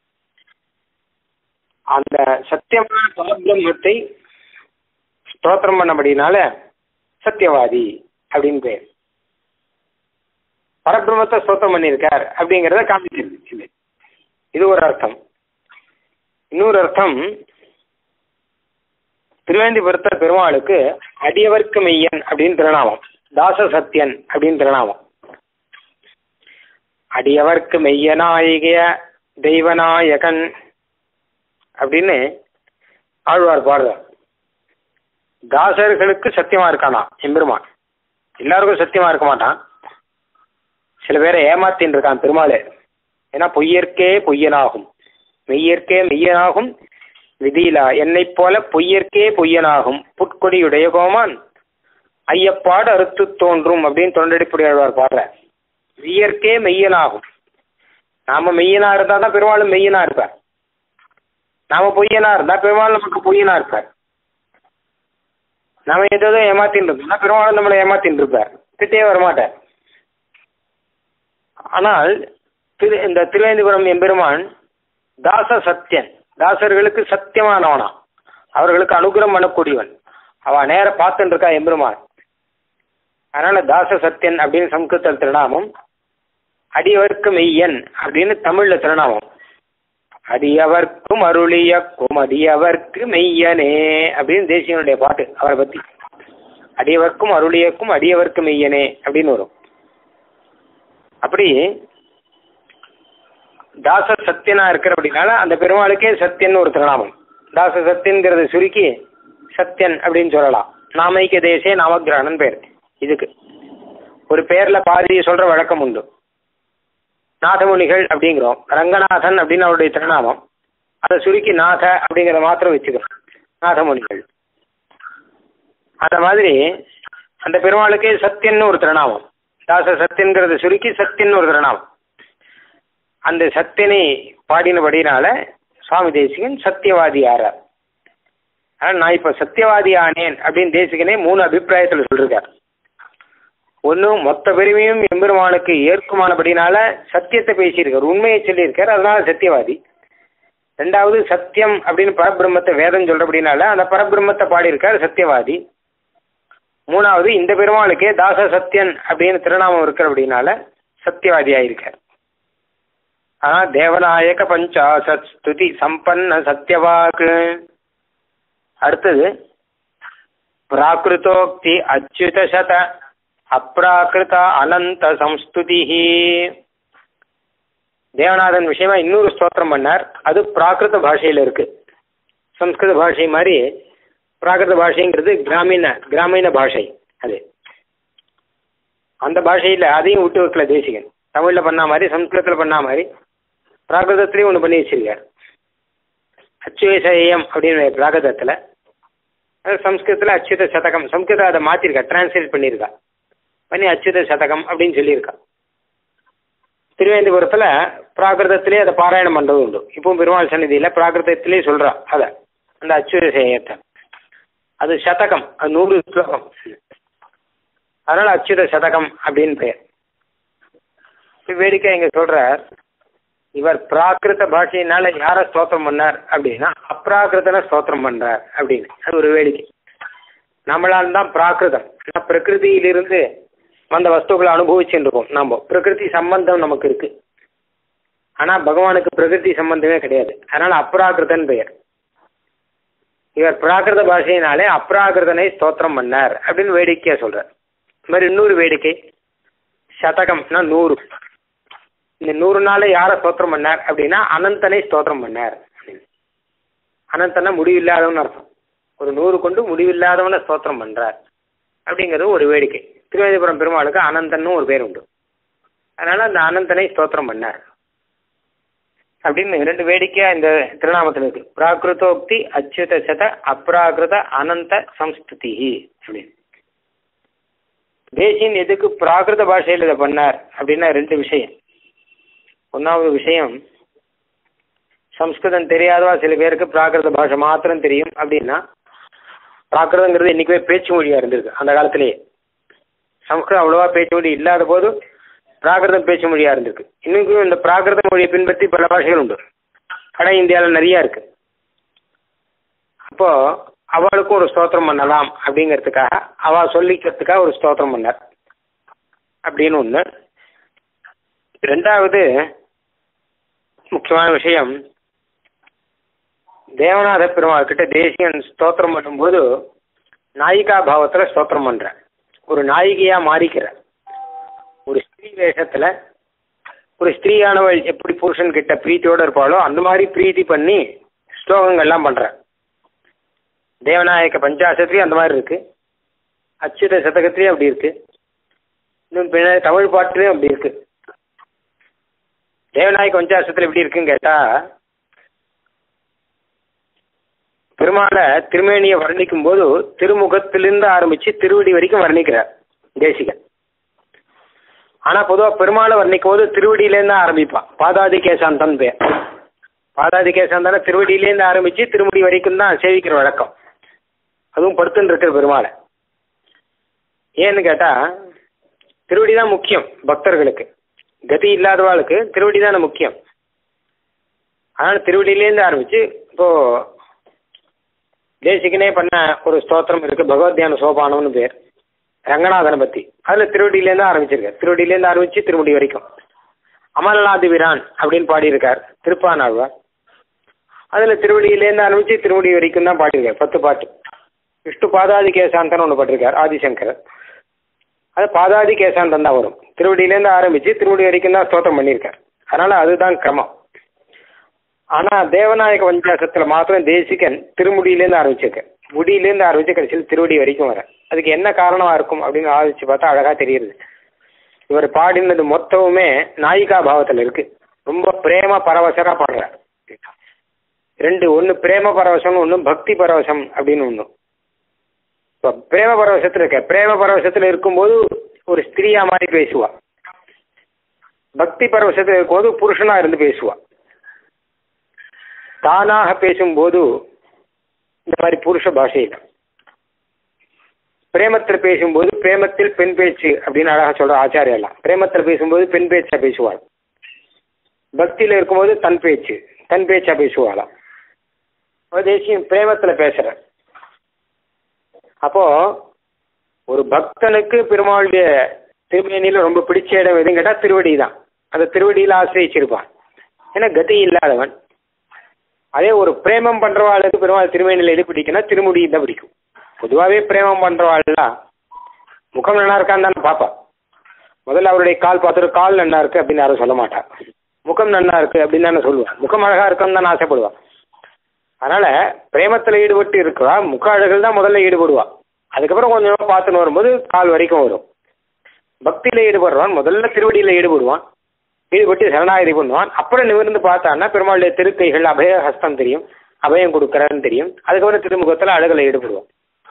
அந்த சத்தியமான பரபிரம்மத்தை ஸ்தோத்திரம் பண்ணபடினால சத்தியவாதி அப்படின்னு பேர் பரபிரம்மத்தை ஸ்தோத்திரம் பண்ணியிருக்கார் அப்படிங்கிறத காமிக்கிறது இது இது ஒரு அர்த்தம் இன்னொரு அர்த்தம் திருவேந்திபுரத்த பெருமாளுக்கு அடியவர்க்கு மெய்யன் அப்படின்னு திருநாமம் தாச சத்யன் அப்படின்னு திருநாமம் அடியவர்க்கு மெய்யனாயிக தெய்வநாயகன் அப்படின்னு ஆழ்வார் பாடுறார் தாசர்களுக்கு சத்தியமா இருக்கானா எம்பெருமான் எல்லாருக்கும் சத்தியமா இருக்க மாட்டான் சில பேரை ஏமாத்தின்னு இருக்கான் பெருமாளே ஏன்னா பொய்யற்கே பொய்யனாகும் மெய்யற்கே மெய்யனாகும் விதியிலா என்னைப் போல பொய்யற்கே பொய்யனாகும் புட்கொடியுடைய கோமான் ஐயப்பாடு அறுத்து தோன்றும் அப்படின்னு தொண்டடிப்புடி ஆழ்வார் பாடுற மெய்யற்கே மெய்யனாகும் நாம மெய்யனா இருந்தா தான் பெருமாளும் மெய்யனா இருப்பார் நாம பொய்யனா இருந்தா பெருமாள் நமக்கு பொய்யனா இருப்பார் நாம ஏதோ ஏமாத்தின்னு இருக்கோம்னா பெருமாளும் நம்மளை ஏமாத்தின்னு இருப்பார் கிட்டே வரமாட்டார் ஆனால் திரு இந்த திருவேந்திபுரம் எம்பெருமான் தாச சத்தியன் தாசர்களுக்கு சத்தியமானவனா அவர்களுக்கு அனுகிரம் பண்ணக்கூடியவன் அவ நேர பார்த்துட்டு இருக்கா எம்பெருமான் அதனால தாச சத்தியன் அப்படின்னு சம்ஸ்கிருத திருநாமம் அடியவர்க்கு மெய்யன் அப்படின்னு தமிழ்ல திருநாமம் அடியவர்க்கும் அருளியக்கும் அடியவர்க்கு மெய்யனே அப்படின்னு தேசியனுடைய பாட்டு அவரை பத்தி அடியவர்க்கும் அருளியக்கும் அடியவர்க்கு மெய்யனே அப்படின்னு வரும் அப்படி தாச சத்தியனா இருக்கிற அப்படின்னால அந்த பெருமாளுக்கே சத்தியன் ஒரு திருநாமம் தாச சத்தியன்கிறது சுருக்கி சத்தியன் அப்படின்னு சொல்லலாம் நாமைக்க தேசே நாமகிரகணன் பேர் இதுக்கு ஒரு பேர்ல பாதி சொல்ற வழக்கம் உண்டு நாதமுனிகள் அப்படிங்கிறோம் ரங்கநாதன் அப்படின்னு அவருடைய திருநாமம் அதை சுருக்கி நாத அப்படிங்கிறத மாத்திரம் வச்சுக்கிறோம் நாதமுனிகள் அந்த மாதிரி அந்த பெருமாளுக்கே சத்தியன்னு ஒரு திருநாமம் தாச சத்தியன்கிறது சுருக்கி சத்தியன்னு ஒரு திருநாமம் அந்த சத்தியனை பாடினபடினால சுவாமி தேசிகன் சத்தியவாதி ஆறார் ஆனால் நான் இப்போ சத்தியவாதி ஆனேன் அப்படின்னு தேசிகனே மூணு அபிப்பிராயத்தில் சொல்லிருக்கார் ஒன்று மொத்த பெருமையும் எம்பெருமானுக்கு ஏற்குமானபடினால சத்தியத்தை பேசியிருக்கார் உண்மையை சொல்லியிருக்கார் அதனால சத்தியவாதி ரெண்டாவது சத்தியம் அப்படின்னு பரபிரம்மத்தை வேதம் சொல்றபடினால அந்த பரபிரம்மத்தை பாடியிருக்கார் சத்தியவாதி மூணாவது இந்த பெருமாளுக்கே தாச சத்தியன் அப்படின்னு திருநாமம் இருக்கிறபடினால சத்தியவாதி ஆயிருக்கார் ஆனா தேவநாயக பஞ்சாசத் ஸ்துதி சம்பன்ன சத்தியவாக்கு அடுத்தது பிராகிருதோக்தி அச்சுத சத அப்ராகிருத அனந்த சம்ஸ்துதி தேவநாதன் விஷயமா இன்னொரு ஸ்தோத்திரம் பண்ணார் அது பிராகிருத பாஷையில இருக்கு சம்ஸ்கிருத பாஷை மாதிரி பிராகிருத பாஷைங்கிறது கிராமீண கிராமீண பாஷை அது அந்த பாஷையில் அதையும் விட்டு வைக்கல தேசிகன் தமிழில் பண்ணா மாதிரி சம்ஸ்கிருதத்தில் பண்ணா மாதிரி பிராகிருதத்துலேயும் ஒன்று பண்ணி வச்சிருக்கார் அச்சுவேசயம் அப்படின்னு பிராகிருதத்தில் அது சம்ஸ்கிருதத்தில் அச்சுத சதகம் சம்ஸ்கிருதம் அதை மாற்றிருக்கா டிரான்ஸ்லேட் பண்ணியிருக்கா பண்ணி அச்சுத சதகம் அப்படின்னு சொல்லியிருக்கா திருவேந்திபுரத்தில் பிராகிருதத்திலே அதை பாராயணம் பண்ணுறது உண்டு இப்பவும் பெருமாள் சந்நிதியில் பிராகிருதத்திலே சொல்கிறா அதை அந்த அச்சுத சேயத்தை அது சதகம் அது நூறு ஸ்லோகம் அதனால் அச்சுத சதகம் அப்படின்னு பெயர் இப்ப வேடிக்கை இங்கே சொல்கிறார் இவர் பிராகிருத பாஷையினால யாரை ஸ்தோத்திரம் பண்ணார் அப்படின்னா அப்ராகிருதனை ஸ்தோத்திரம் பண்றார் அப்படின்னு அது ஒரு வேடிக்கை நம்மளால் தான் பிராகிருதம் ஆனால் பிரகிருதியிலிருந்து வந்த வஸ்துக்களை அனுபவிச்சுட்டு இருக்கோம் நம்ம பிரகிருதி சம்பந்தம் நமக்கு இருக்கு ஆனால் பகவானுக்கு பிரகிருதி சம்பந்தமே கிடையாது அதனால அப்ராகிருதன் பெயர் இவர் பிராகிருத பாஷையினாலே அப்ராகிருதனை ஸ்தோத்திரம் பண்ணார் அப்படின்னு வேடிக்கையா சொல்றார் இது மாதிரி இன்னொரு வேடிக்கை சதகம்னா நூறு இந்த நூறு நாள் யாரை ஸ்தோத்திரம் பண்ணார் அப்படின்னா அனந்தனை ஸ்தோத்திரம் பண்ணார் அனந்தனை முடிவில்லாதவன் அர்த்தம் ஒரு நூறு கொண்டு முடிவில்லாதவனை ஸ்தோத்திரம் பண்றார் அப்படிங்கிறது ஒரு வேடிக்கை திருவேதிபுரம் பெருமாளுக்கு அனந்தன்னு ஒரு பேர் உண்டு அதனால அந்த அனந்தனை ஸ்தோத்திரம் பண்ணார் அப்படின்னு ரெண்டு வேடிக்கையா இந்த திருநாமத்தில் இருக்கு பிராகிருதோக்தி அச்சுத சத அப்ராகிருத அனந்த சம்ஸ்துதி அப்படின்னு தேசியன் எதுக்கு பிராகிருத பாஷையில் இதை பண்ணார் அப்படின்னா ரெண்டு விஷயம் ஒன்றாவது விஷயம் சம்ஸ்கிருதம் தெரியாதவா சில பேருக்கு பிராகிருத பாஷை மாத்திரம் தெரியும் அப்படின்னா பிராகிருதங்கிறது என்றைக்குமே பேச்சு மொழியாக இருந்திருக்கு அந்த காலத்திலேயே சம்ஸ்கிருதம் அவ்வளோவா பேச்சு மொழி இல்லாத போது பிராகிருதம் பேச்சு மொழியாக இருந்திருக்கு இன்னைக்கும் இந்த பிராகிருத மொழியை பின்பற்றி பல பாஷைகள் உண்டு வட இந்தியாவில் நிறையா இருக்கு அப்போ அவளுக்கும் ஒரு ஸ்தோத்திரம் பண்ணலாம் அப்படிங்கிறதுக்காக அவ சொல்லிக்கிறதுக்காக ஒரு ஸ்தோத்திரம் பண்ணார் அப்படின்னு ஒன்று ரெண்டாவது முக்கியமான விஷயம் தேவநாத பெருமாள் கிட்ட தேசியன் ஸ்தோத்திரம் பண்ணும்போது நாயிகா பாவத்தில் ஸ்தோத்திரம் பண்ற ஒரு நாயிகையா மாறிக்கிற ஒரு ஸ்திரீ வேஷத்துல ஒரு ஸ்திரீயானவள் எப்படி புருஷன் கிட்ட பிரீத்தியோட இருப்பாளோ அந்த மாதிரி பிரீத்தி பண்ணி ஸ்லோகங்கள்லாம் பண்ற தேவநாயக பஞ்சாசத்துலேயும் அந்த மாதிரி இருக்கு அச்சுத சதகத்திலையும் அப்படி இருக்கு இன்னும் பின்னாடி தமிழ் பாட்டுலேயும் அப்படி இருக்கு தேவநாயக பஞ்சாசத்தில் எப்படி இருக்குன்னு கேட்டா பெருமாளை திருமேனியை வர்ணிக்கும் போது திருமுகத்திலிருந்து ஆரம்பிச்சு திருவடி வரைக்கும் வர்ணிக்கிறார் தேசிகன் ஆனா பொதுவாக பெருமாளை வர்ணிக்கும் போது திருவடியிலேருந்து ஆரம்பிப்பான் பாதாதி கேசாந்தன் பேர் பாதாதி கேசாந்தான திருவடியிலேருந்து ஆரம்பிச்சு திருமுடி வரைக்கும் தான் சேவிக்கிற வழக்கம் அதுவும் படுத்துன்னு இருக்கிற பெருமாளை ஏன்னு கேட்டா திருவடி தான் முக்கியம் பக்தர்களுக்கு கதி இல்லாதவாளுக்கு திருவடி தானே முக்கியம் அதனால திருவடியிலேருந்து ஆரம்பிச்சு இப்போ தேசிகனே பண்ண ஒரு ஸ்தோத்திரம் இருக்கு பகவத்யான சோபானம்னு பேர் ரங்கநாதனை பத்தி அதுல திருவடியிலேருந்து ஆரம்பிச்சிருக்கார் திருவடியிலேருந்து ஆரம்பிச்சு திருமுடி வரைக்கும் அமல்நாதி வீரான் அப்படின்னு பாடியிருக்கார் திருப்பானாழ்வார் அதுல திருவடியிலேருந்து ஆரம்பிச்சு திருமுடி வரைக்கும் தான் பாடியிருக்கார் பத்து பாட்டு விஷ்ணு பாதாதி கேசாந்தன் ஒன்று பாட்டிருக்கார் ஆதிசங்கர் அது பாதாதி கேசாந்தன் தான் வரும் திருவடியிலேருந்து ஆரம்பிச்சு திருவடி வரைக்கும் தான் ஸ்தோத்திரம் பண்ணியிருக்கார் அதனால அதுதான் கிரமம் ஆனா தேவநாயக பஞ்சாசத்துல மாத்திரம் தேசிகன் திருமுடியிலேருந்து ஆரம்பிச்சிருக்கேன் முடியிலேருந்து ஆரம்பிச்சு கடைசியில் திருவடி வரைக்கும் வர அதுக்கு என்ன காரணமா இருக்கும் அப்படின்னு ஆலோசிச்சு பார்த்தா அழகா தெரியுது இவர் பாடினது மொத்தமுமே நாயிகா பாவத்தில் இருக்கு ரொம்ப பிரேம பரவசரா பாடுறார் ரெண்டு ஒன்று பிரேம பரவசம் ஒன்று பக்தி பரவசம் அப்படின்னு ஒன்று இப்போ பிரேம பரவசத்தில் இருக்க பிரேம பரவசத்தில் இருக்கும்போது ஒரு ஸ்திரீயா மாதிரி பேசுவா பக்தி பரவசத்தில் இருக்கும்போது புருஷனா இருந்து பேசுவா தானாக பேசும்போது இந்த மாதிரி புருஷ பாஷையில் பிரேமத்தில் பேசும்போது பிரேமத்தில் பெண் பேச்சு அப்படின்னு அழகா சொல்ற ஆச்சாரியெல்லாம் பிரேமத்தில் பேசும்போது பெண் பேச்சா பேசுவாள் பக்தியில் இருக்கும்போது தன் பேச்சு தன் பேச்சா பேசுவாளாம் தேசியம் பிரேமத்தில் பேசுற அப்போ ஒரு பக்தனுக்கு பெருமாளுடைய திருமேனியில ரொம்ப பிடிச்ச இடம் எதுன்னு கேட்டா திருவடி தான் அந்த திருவடியில் ஆசிரியச்சிருப்பான் ஏன்னா கதி இல்லாதவன் அதே ஒரு பிரேமம் பண்றவாளுக்கு பெருமாள் திருமேனியில் எது பிடிக்குன்னா திருமுடி தான் பிடிக்கும் பொதுவாகவே பிரேமம் பண்றவாள்லாம் முகம் நல்லா இருக்கான்னு தானே பார்ப்பா முதல்ல அவருடைய கால் பார்த்துட்டு கால் நல்லா இருக்கு அப்படின்னு யாரும் சொல்ல மாட்டா முகம் நல்லா இருக்கு அப்படின்னு தானே சொல்லுவான் முகம் அழகா இருக்குன்னு தானே ஆசைப்படுவான் அதனால பிரேமத்தில் ஈடுபட்டு இருக்கிறா முக அழகில் தான் முதல்ல ஈடுபடுவா அதுக்கப்புறம் கொஞ்சம் கொஞ்சமாக பார்த்துன்னு வரும்போது கால் வரைக்கும் வரும் பக்தியில் ஈடுபடுறவான் முதல்ல திருவடியில் ஈடுபடுவான் ஈடுபட்டு சரணாகதி பண்ணுவான் அப்புறம் நிமிர்ந்து பார்த்தான்னா பெருமாளுடைய திருக்கைகள் அபய ஹஸ்தம் தெரியும் அபயம் கொடுக்குறான்னு தெரியும் அதுக்கப்புறம் திருமுகத்தில் அழகில் ஈடுபடுவான்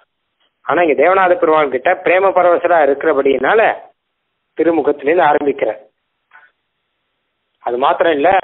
ஆனா இங்க தேவநாத பெருமாள் கிட்ட பிரேம பரவசரா இருக்கிறபடினால திருமுகத்திலேருந்து ஆரம்பிக்கிற அது மாத்திரம் இல்ல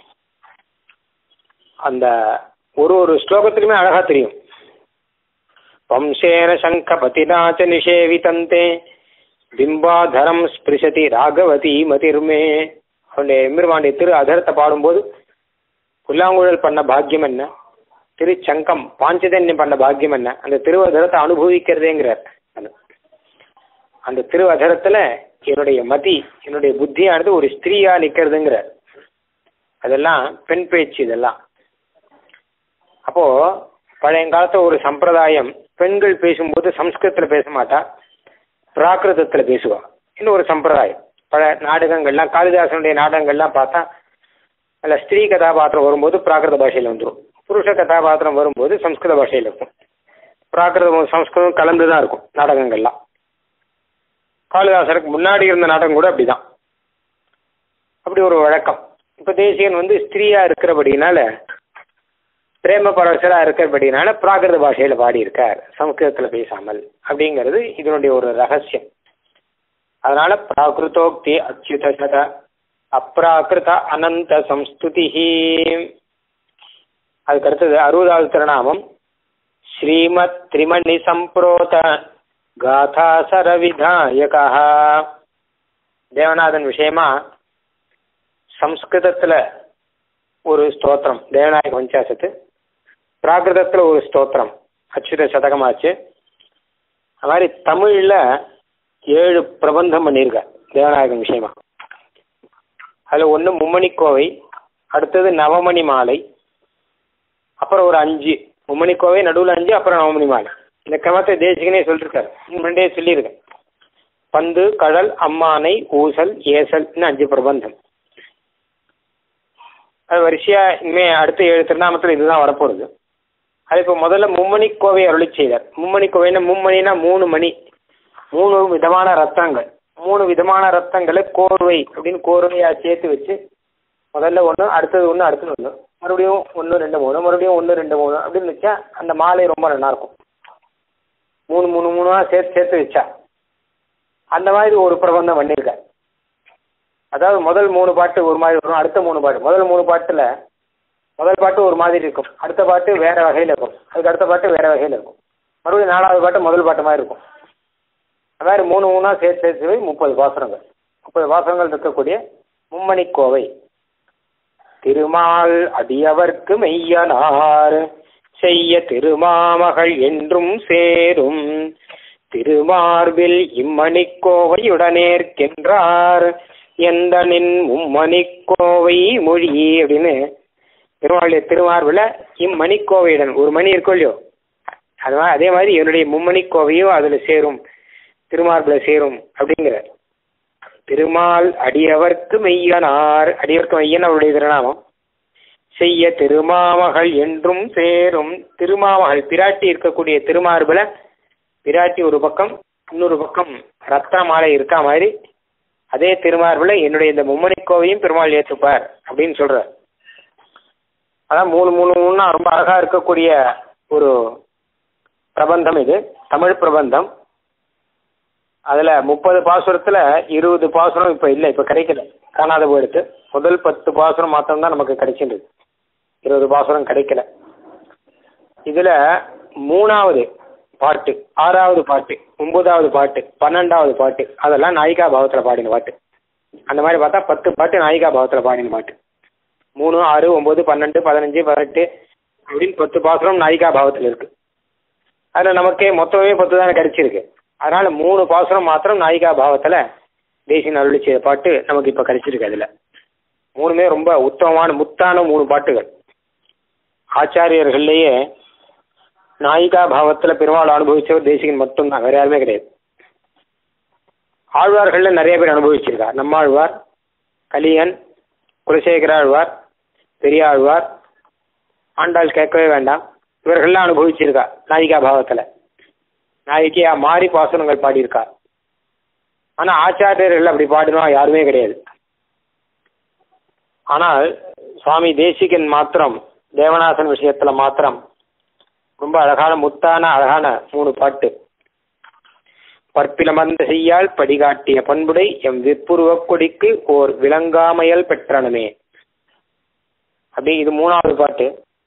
அந்த ஒரு ஒரு ஸ்லோகத்துக்குமே அழகா தெரியும் வம்சேன சங்க பதினாச்ச நிஷேவிதந்தே பிம்பாதரம் ஸ்பிருஷதி ராகவதி மதிர்மே அவனுடைய எம்பெருமானுடைய திரு அதரத்தை பாடும்போது புல்லாங்குழல் பண்ண பாக்கியம் என்ன திரு சங்கம் பாஞ்சதன்யம் பண்ண பாக்கியம் என்ன அந்த திருவதரத்தை அனுபவிக்கிறதேங்கிறார் அந்த திருவதரத்துல என்னுடைய மதி என்னுடைய புத்தியானது ஒரு ஸ்திரீயா நிக்கிறதுங்கிறார் அதெல்லாம் பெண் பேச்சு இதெல்லாம் அப்போ பழைய காலத்துல ஒரு சம்பிரதாயம் பெண்கள் பேசும்போது சம்ஸ்கிருதத்துல பேச மாட்டா பிராகிருதத்துல பேசுவா இன்னும் ஒரு சம்பிரதாயம் பல நாடகங்கள்லாம் காளிதாசனுடைய நாடகங்கள்லாம் பார்த்தா அதில் ஸ்திரீ கதாபாத்திரம் வரும்போது பிராகிருத பாஷையில் வந்துடும் புருஷ கதாபாத்திரம் வரும்போது சம்ஸ்கிருத பாஷையில் இருக்கும் பிராகிருதம் சம்ஸ்கிருதம் கலந்து தான் இருக்கும் நாடகங்கள்லாம் காளிதாசருக்கு முன்னாடி இருந்த நாடகம் கூட அப்படிதான் அப்படி ஒரு வழக்கம் இப்போ தேசியன் வந்து ஸ்திரீயா இருக்கிறபடினால பிரேம பரவசரா இருக்கிறபடினால பிராகிருத பாஷையில பாடியிருக்கார் சமஸ்கிருதத்துல பேசாமல் அப்படிங்கிறது இதனுடைய ஒரு ரகசியம் அதனால பிராகிருதோக்தி அச்சுத சத அப்ராகிருத அனந்த சம்ஸ்துதி அதுக்கு அடுத்தது அறுபதாவது திருநாமம் ஸ்ரீமத் திரிமணி சம்பிரோத காதாசர விதாயகா தேவநாதன் விஷயமா சம்ஸ்கிருதத்துல ஒரு ஸ்தோத்திரம் தேவநாயக பஞ்சாசத்து பிராகிருதத்துல ஒரு ஸ்தோத்திரம் அச்சுத சதகமாச்சு அது மாதிரி தமிழ்ல ஏழு பிரபந்தம் பண்ணியிருக்க தேவநாயகன் விஷயமா அதுல ஒன்று மும்மணிக்கோவை அடுத்தது நவமணி மாலை அப்புறம் ஒரு அஞ்சு மும்மணிக்கோவை நடுவில் அஞ்சு அப்புறம் நவமணி மாலை இந்த கிரமத்தை தேசிகனே சொல்லியிருக்காரு முன்னாடியே சொல்லியிருக்கேன் பந்து கடல் அம்மானை ஊசல் ஏசல்னு அஞ்சு பிரபந்தம் அது வரிசையா இனிமே அடுத்த ஏழு திருநாமத்தில் இதுதான் வரப்போகுது அது இப்போ முதல்ல மும்மணி கோவை அருளி செய்தார் மும்மணி கோவைன்னா மும்மணினா மூணு மணி மூணு விதமான ரத்தங்கள் மூணு விதமான ரத்தங்களை கோர்வை அப்படின்னு கோர்வையாக சேர்த்து வச்சு முதல்ல ஒன்று அடுத்தது ஒன்று அடுத்தது ஒன்று மறுபடியும் ஒன்று ரெண்டு மூணு மறுபடியும் ஒன்று ரெண்டு மூணு அப்படின்னு வச்சா அந்த மாலை ரொம்ப நல்லாயிருக்கும் மூணு மூணு மூணாக சேர்த்து சேர்த்து வச்சா அந்த மாதிரி ஒரு பிரபந்தம் பண்ணியிருக்கார் அதாவது முதல் மூணு பாட்டு ஒரு மாதிரி வரும் அடுத்த மூணு பாட்டு முதல் மூணு பாட்டில் முதல் பாட்டு ஒரு மாதிரி இருக்கும் அடுத்த பாட்டு வேற வகையில் இருக்கும் அதுக்கு அடுத்த பாட்டு வேற வகையில் இருக்கும் மறுபடியும் நாலாவது பாட்டு முதல் பாட்டு மாதிரி இருக்கும் அது மாதிரி மூணு மூணாக சேர்த்து சேர்த்து போய் முப்பது பாசுரங்கள் முப்பது பாசுரங்கள் இருக்கக்கூடிய மும்மணி கோவை திருமால் அடியவர்க்கு மெய்யனார் செய்ய திருமாமகள் என்றும் சேரும் திருமார்பில் இம்மணிக்கோவையுடனேற்கின்றார் எந்த நின் மும்மணிக்கோவை மொழி அப்படின்னு திருமாவளிய திருமார்பில் இம்மணிக்கோவையுடன் ஒரு மணி இருக்கும் இல்லையோ அது மாதிரி அதே மாதிரி என்னுடைய மும்மணிக்கோவையும் அதில் சேரும் திருமார்பில் சேரும் அப்படிங்கிற திருமால் அடியவர்க்கு மெய்யனார் அடியவர்க்கு மெய்யன் அவருடைய திருநாமம் செய்ய திருமாமகள் என்றும் சேரும் திருமாமகள் பிராட்டி இருக்கக்கூடிய திருமார்பில் பிராட்டி ஒரு பக்கம் இன்னொரு பக்கம் ரத்ன மாலை இருக்கா மாதிரி அதே திருமார்பில் என்னுடைய இந்த மும்மணிக்கோவையும் பெருமாள் ஏற்றுப்பார் அப்படின்னு சொல்றார் அதான் மூணு மூணு மூணுனா ரொம்ப அழகா இருக்கக்கூடிய ஒரு பிரபந்தம் இது தமிழ் பிரபந்தம் அதில் முப்பது பாசுரத்தில் இருபது பாசுரம் இப்போ இல்லை இப்போ கிடைக்கல காணாத போயிடுத்து முதல் பத்து பாசுரம் மாத்திரம்தான் நமக்கு கிடைச்சிருக்கு இருபது பாசுரம் கிடைக்கல இதில் மூணாவது பாட்டு ஆறாவது பாட்டு ஒன்பதாவது பாட்டு பன்னெண்டாவது பாட்டு அதெல்லாம் நாயிகா பாவத்தில் பாடின பாட்டு அந்த மாதிரி பார்த்தா பத்து பாட்டு நாயிகா பாவத்தில் பாடின பாட்டு மூணு ஆறு ஒம்பது பன்னெண்டு பதினஞ்சு பதினெட்டு அப்படின்னு பத்து பாசுரம் நாயிகா பாவத்தில் இருக்கு அதில் நமக்கே மொத்தமே பத்து தானே கிடைச்சிருக்கு அதனால மூணு பாசுரம் மாத்திரம் நாயிகா பாவத்தில் தேசிய அருளி செய்த பாட்டு நமக்கு இப்போ கிடைச்சிருக்கு அதில் மூணுமே ரொம்ப உத்தமமான முத்தான மூணு பாட்டுகள் ஆச்சாரியர்கள்லேயே நாயிகா பாவத்தில் பெருமாள் அனுபவிச்சவர் தேசிகன் மட்டும்தான் வேற யாருமே கிடையாது ஆழ்வார்களில் நிறைய பேர் அனுபவிச்சிருக்கார் நம்மாழ்வார் கலியன் குலசேகர ஆழ்வார் பெரியாழ்வார் ஆண்டாள் கேட்கவே வேண்டாம் இவர்கள்லாம் அனுபவிச்சிருக்கா நாயிகா பாவத்தில் நாயகியா மாறி பாசனங்கள் பாடியிருக்கா ஆனால் ஆச்சாரியர்கள் அப்படி பாடினா யாருமே கிடையாது ஆனால் சுவாமி தேசிகன் மாத்திரம் தேவநாதன் விஷயத்தில் மாத்திரம் ரொம்ப அழகான முத்தான அழகான மூணு பாட்டு பற்பிலமர்ந்த செய்யால் படிகாட்டிய பண்புடை எம் விற்புருவக் கொடிக்கு ஓர் விளங்காமையல் பெற்றனமே அப்படி இது மூணாவது பாட்டு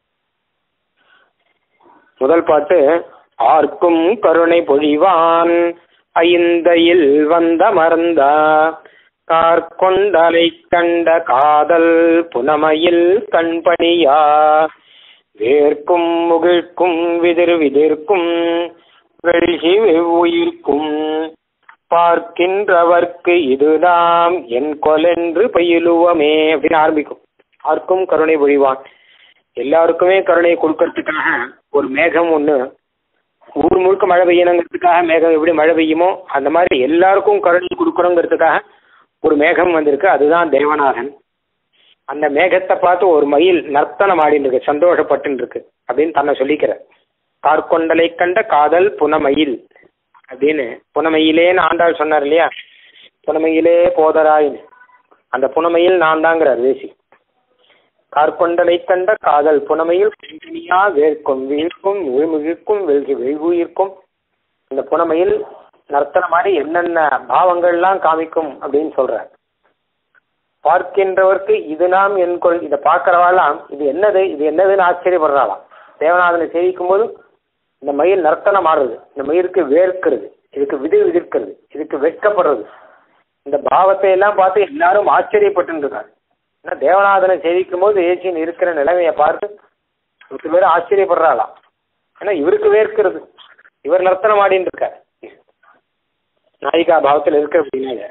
முதல் பாட்டு ஆர்க்கும் கருணை பொழிவான் ஐந்தையில் வந்த மறந்தா கார்கொண்டலை கண்ட காதல் புனமையில் கண்பணியா வேர்க்கும் முகிழ்க்கும் விதிர் விதிர்க்கும் வெள்கி உயிர்க்கும் பார்க்கின்றவர்க்கு இதுதாம் என் கொலென்று பயிலுவமே அப்படின்னு ஆரம்பிக்கும் ஆர்க்கும் கருணை பொழிவான் எல்லாருக்குமே கருணை கொடுக்கறதுக்காக ஒரு மேகம் ஒன்று ஊர் முழுக்க மழை பெய்யணுங்கிறதுக்காக மேகம் எப்படி மழை பெய்யுமோ அந்த மாதிரி எல்லாருக்கும் கருணை கொடுக்கணுங்கிறதுக்காக ஒரு மேகம் வந்திருக்கு அதுதான் தேவநாதன் அந்த மேகத்தை பார்த்து ஒரு மயில் நர்த்தனம் ஆடின்னு இருக்கு சந்தோஷப்பட்டு இருக்கு அப்படின்னு தன்னை சொல்லிக்கிற கார்கொண்டலை கண்ட காதல் புனமயில் அப்படின்னு புனமயிலேன்னு ஆண்டாள் சொன்னார் இல்லையா புனமயிலே போதராயின்னு அந்த புனமயில் நான் தாங்கிறார் வேசி கார்கொண்டலை கண்ட காதல் புனமையில் கண்கணியா வேர்க்கும் வீழ்க்கும் விழுமுகிழ்க்கும் வெல்கி வெகுயிர்க்கும் இந்த புனமையில் நர்த்தன மாதிரி என்னென்ன பாவங்கள்லாம் காமிக்கும் அப்படின்னு சொல்றார் பார்க்கின்றவர்க்கு இது நாம் என் கொள் இதை பார்க்கறவாலாம் இது என்னது இது என்னதுன்னு ஆச்சரியப்படுறாளாம் தேவநாதனை சேவிக்கும் போது இந்த மயில் நர்த்தனம் ஆடுறது இந்த மயிலுக்கு வேர்க்கிறது இதுக்கு விதிர் விதிர்க்கிறது இதுக்கு வெட்கப்படுறது இந்த பாவத்தை எல்லாம் பார்த்து எல்லாரும் ஆச்சரியப்பட்டு இருக்காரு ஏன்னா தேவநாதனை சேவிக்கும் போது ஏசியன் இருக்கிற நிலைமையை பார்த்து பத்து பேர் ஆச்சரியப்படுறாளாம் ஏன்னா இவருக்கு வேர்க்கிறது இவர் நர்த்தனம் ஆடின்னு இருக்கார் நாயிகா பாவத்தில் இருக்க அப்படின்னால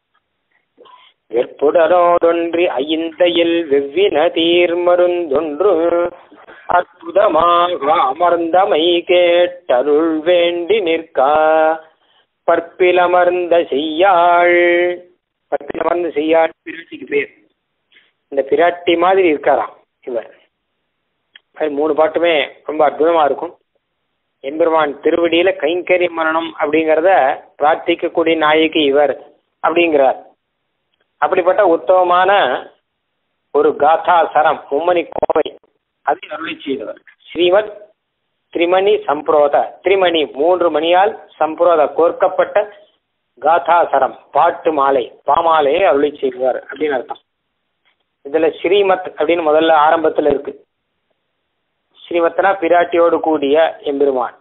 வெற்புடரோடொன்றி ஐந்தையில் வெவ்வின தீர்மருந்தொன்று அற்புதமாக அமர்ந்தமை கேட்டருள் வேண்டி நிற்கா பற்பிலமர்ந்த செய்யாள் பற்பிலமர்ந்த செய்யாள் பிராட்டிக்கு பேர் இந்த பிராட்டி மாதிரி இருக்காராம் இவர் அது மூணு பாட்டுமே ரொம்ப அற்புதமா இருக்கும் எம்பெருமான் திருவடியில கைங்கரிய மரணம் அப்படிங்கிறத பிரார்த்திக்கக்கூடிய நாயகி இவர் அப்படிங்கிறார் அப்படிப்பட்ட உத்தமமான ஒரு காதா சரம் மும்மணி கோவை அதை அருளை செய்தவர் ஸ்ரீமத் திரிமணி சம்பிரோத திரிமணி மூன்று மணியால் சம்பிரோத கோர்க்கப்பட்ட காதாசரம் பாட்டு மாலை பாமாலையை அருளை செய்வார் அப்படின்னு அர்த்தம் இதுல ஸ்ரீமத் அப்படின்னு முதல்ல ஆரம்பத்துல இருக்கு ஸ்ரீமத்னா பிராட்டியோடு கூடிய எம்பெருமான்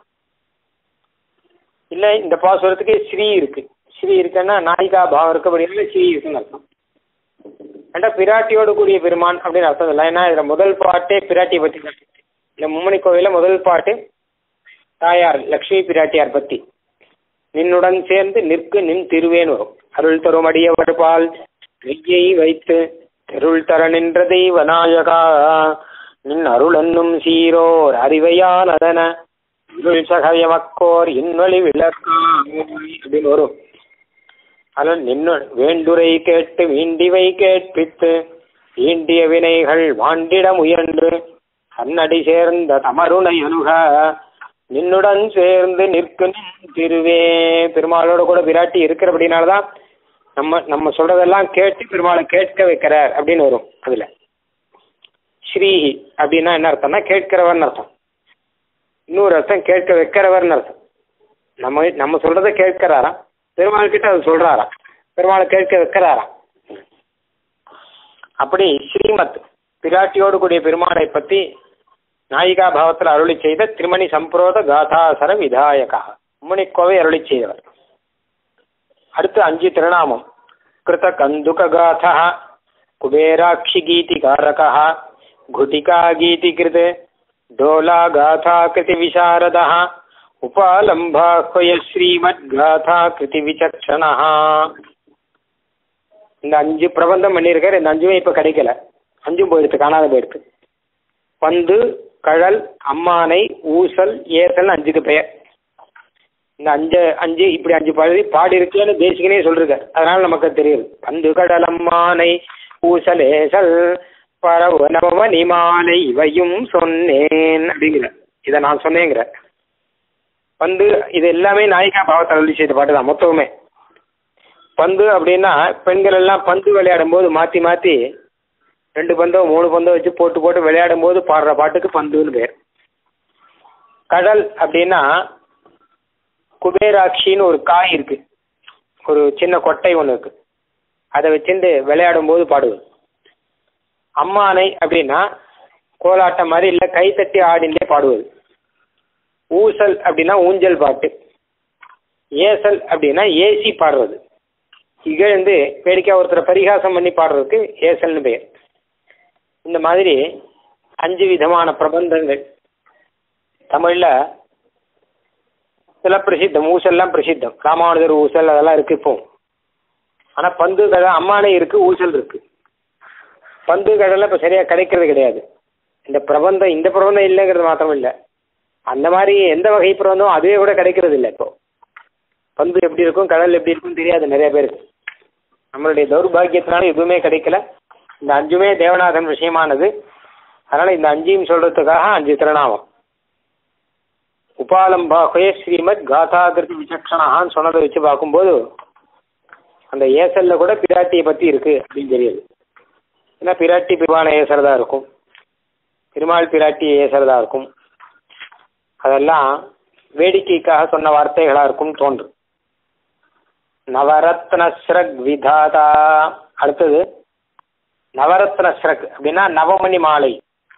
இல்ல இந்த பாசுரத்துக்கு ஸ்ரீ இருக்கு ஸ்ரீ இருக்குன்னா நாயிகா பாவம் இருக்கு அப்படின்னா ஸ்ரீ இருக்குன்னு அர்த்தம் ஏண்டா பிராட்டியோடு கூடிய பெருமான் அப்படின்னு அர்த்தம் இல்லை ஏன்னா இதுல முதல் பாட்டே பிராட்டியை பத்தி தான் இந்த மும்மணி கோவில முதல் பாட்டு தாயார் லக்ஷ்மி பிராட்டியார் பத்தி நின்னுடன் சேர்ந்து நிற்கு நின் திருவேன் வரும் அருள் தரும் அடியவர் பால் கையை வைத்து தெருள் தர நின்ற தெய்வ நாயகா நின் அருள் என்னும் சீரோர் அறிவையானதன இருள் சகயமக்கோர் இன்னொளி விளக்கா அப்படின்னு வரும் அதில் நின்னு வேண்டுரை கேட்டு வீண்டிவை கேட்பித்து ஈண்டிய வினைகள் வாண்டிட முயன்று கண்ணடி சேர்ந்த தமருணை அணுக நின்னுடன் சேர்ந்து நிற்கு நின் திருவே பெருமாளோட கூட விராட்டி இருக்கிறபடினாலதான் நம்ம நம்ம சொல்றதெல்லாம் கேட்டு பெருமாளை கேட்க வைக்கிறார் அப்படின்னு வரும் அதுல ஸ்ரீ அப்படின்னா என்ன அர்த்தம்னா கேட்கிறவர்னு அர்த்தம் இன்னொரு அர்த்தம் கேட்க வைக்கிறவர்னு அர்த்தம் நம்ம நம்ம சொல்றதை கேட்கிறாராம் பெருமாள் கிட்ட அது சொல்றாராம் பெருமாளை கேட்க வைக்கிறாராம் அப்படி ஸ்ரீமத் பிராட்டியோடு கூடிய பெருமாளை பத்தி நாயிகா பாவத்தில் அருளி செய்த திருமணி சம்பிரோத காதாசர விதாயகா முனிக்கோவை அருளி செய்தவர் அடுத்து அஞ்சு திருநாமம் கிருத கந்துக காதா குபேராட்சி கீதிகாரகா घुटिका गीतिकृत डोला गाथा कृति विशारदः உபாலம்பாஹ்வய ஸ்ரீமத் காதா கிருதி விசக்ஷணா இந்த அஞ்சு பிரபந்தம் பண்ணியிருக்காரு இந்த அஞ்சுமே இப்போ கிடைக்கல அஞ்சும் போயிடுத்து காணாத போயிடுத்து பந்து கழல் அம்மானை ஊசல் ஏசல் அஞ்சுக்கு பெயர் இந்த அஞ்சு அஞ்சு இப்படி அஞ்சு பாடி பாடி இருக்குன்னு தேசிகனே சொல்லிருக்காரு அதனால நமக்கு தெரியுது பந்து கடல் அம்மானை ஊசல் ஏசல் பரவ நவமணி மாலை இவையும் சொன்னேன் அப்படிங்கிற இதை நான் சொன்னேங்கிற பந்து இது எல்லாமே நாயிகா பாவத்தை அருளி செய்த பாட்டு தான் மொத்தமுமே பந்து அப்படின்னா பெண்கள் எல்லாம் பந்து விளையாடும் போது மாற்றி மாற்றி ரெண்டு பந்தோ மூணு பந்தோ வச்சு போட்டு போட்டு விளையாடும் போது பாடுற பாட்டுக்கு பந்துன்னு பேர் கடல் அப்படின்னா குபேராட்சின்னு ஒரு காய் இருக்கு ஒரு சின்ன கொட்டை ஒன்று இருக்கு அதை வச்சுட்டு விளையாடும் போது பாடுவது அம்மானை அப்படின்னா கோலாட்டம் மாதிரி இல்லை கை தட்டி ஆடிண்டே பாடுவது ஊசல் அப்படின்னா ஊஞ்சல் பாட்டு ஏசல் அப்படின்னா ஏசி பாடுறது இகழ்ந்து வேடிக்கை ஒருத்தரை பரிகாசம் பண்ணி பாடுறதுக்கு ஏசல்னு பெயர் இந்த மாதிரி அஞ்சு விதமான பிரபந்தங்கள் தமிழில் சில பிரசித்தம் ஊசல்லாம் பிரசித்தம் ராமானுஜர் ஊசல் அதெல்லாம் இருக்கு இப்போ ஆனால் பந்து கடை அம்மானே இருக்கு ஊசல் இருக்கு பந்து கடையில் இப்போ சரியாக கிடைக்கிறது கிடையாது இந்த பிரபந்தம் இந்த பிரபந்தம் இல்லைங்கிறது மாத்திரம் இல்லை அந்த மாதிரி எந்த வகை பிரபந்தம் அதுவே கூட கிடைக்கிறது இல்லை இப்போ பந்து எப்படி இருக்கும் கடல் எப்படி இருக்கும் தெரியாது நிறைய பேருக்கு நம்மளுடைய தௌர்பாகியத்தினால எதுவுமே கிடைக்கல இந்த அஞ்சுமே தேவநாதன் விஷயமானது அதனால் இந்த அஞ்சையும் சொல்கிறதுக்காக அஞ்சு திருநாமம் உபாலம்பாகே ஸ்ரீமத் காதாகிருதி விசக்ஷணான்னு சொன்னதை வச்சு பார்க்கும்போது அந்த ஏசல்ல கூட பிராட்டியை பற்றி இருக்கு அப்படின்னு தெரியுது ஏன்னா பிராட்டி பெருமாளை ஏசுறதா இருக்கும் பெருமாள் பிராட்டியை ஏசுறதா இருக்கும் அதெல்லாம் வேடிக்கைக்காக சொன்ன வார்த்தைகளா இருக்கும் தோன்று நவரத்ன ஸ்ரக் விதாதா அடுத்தது நவரத்ன ஸ்ரக் அப்படின்னா நவமணி மாலை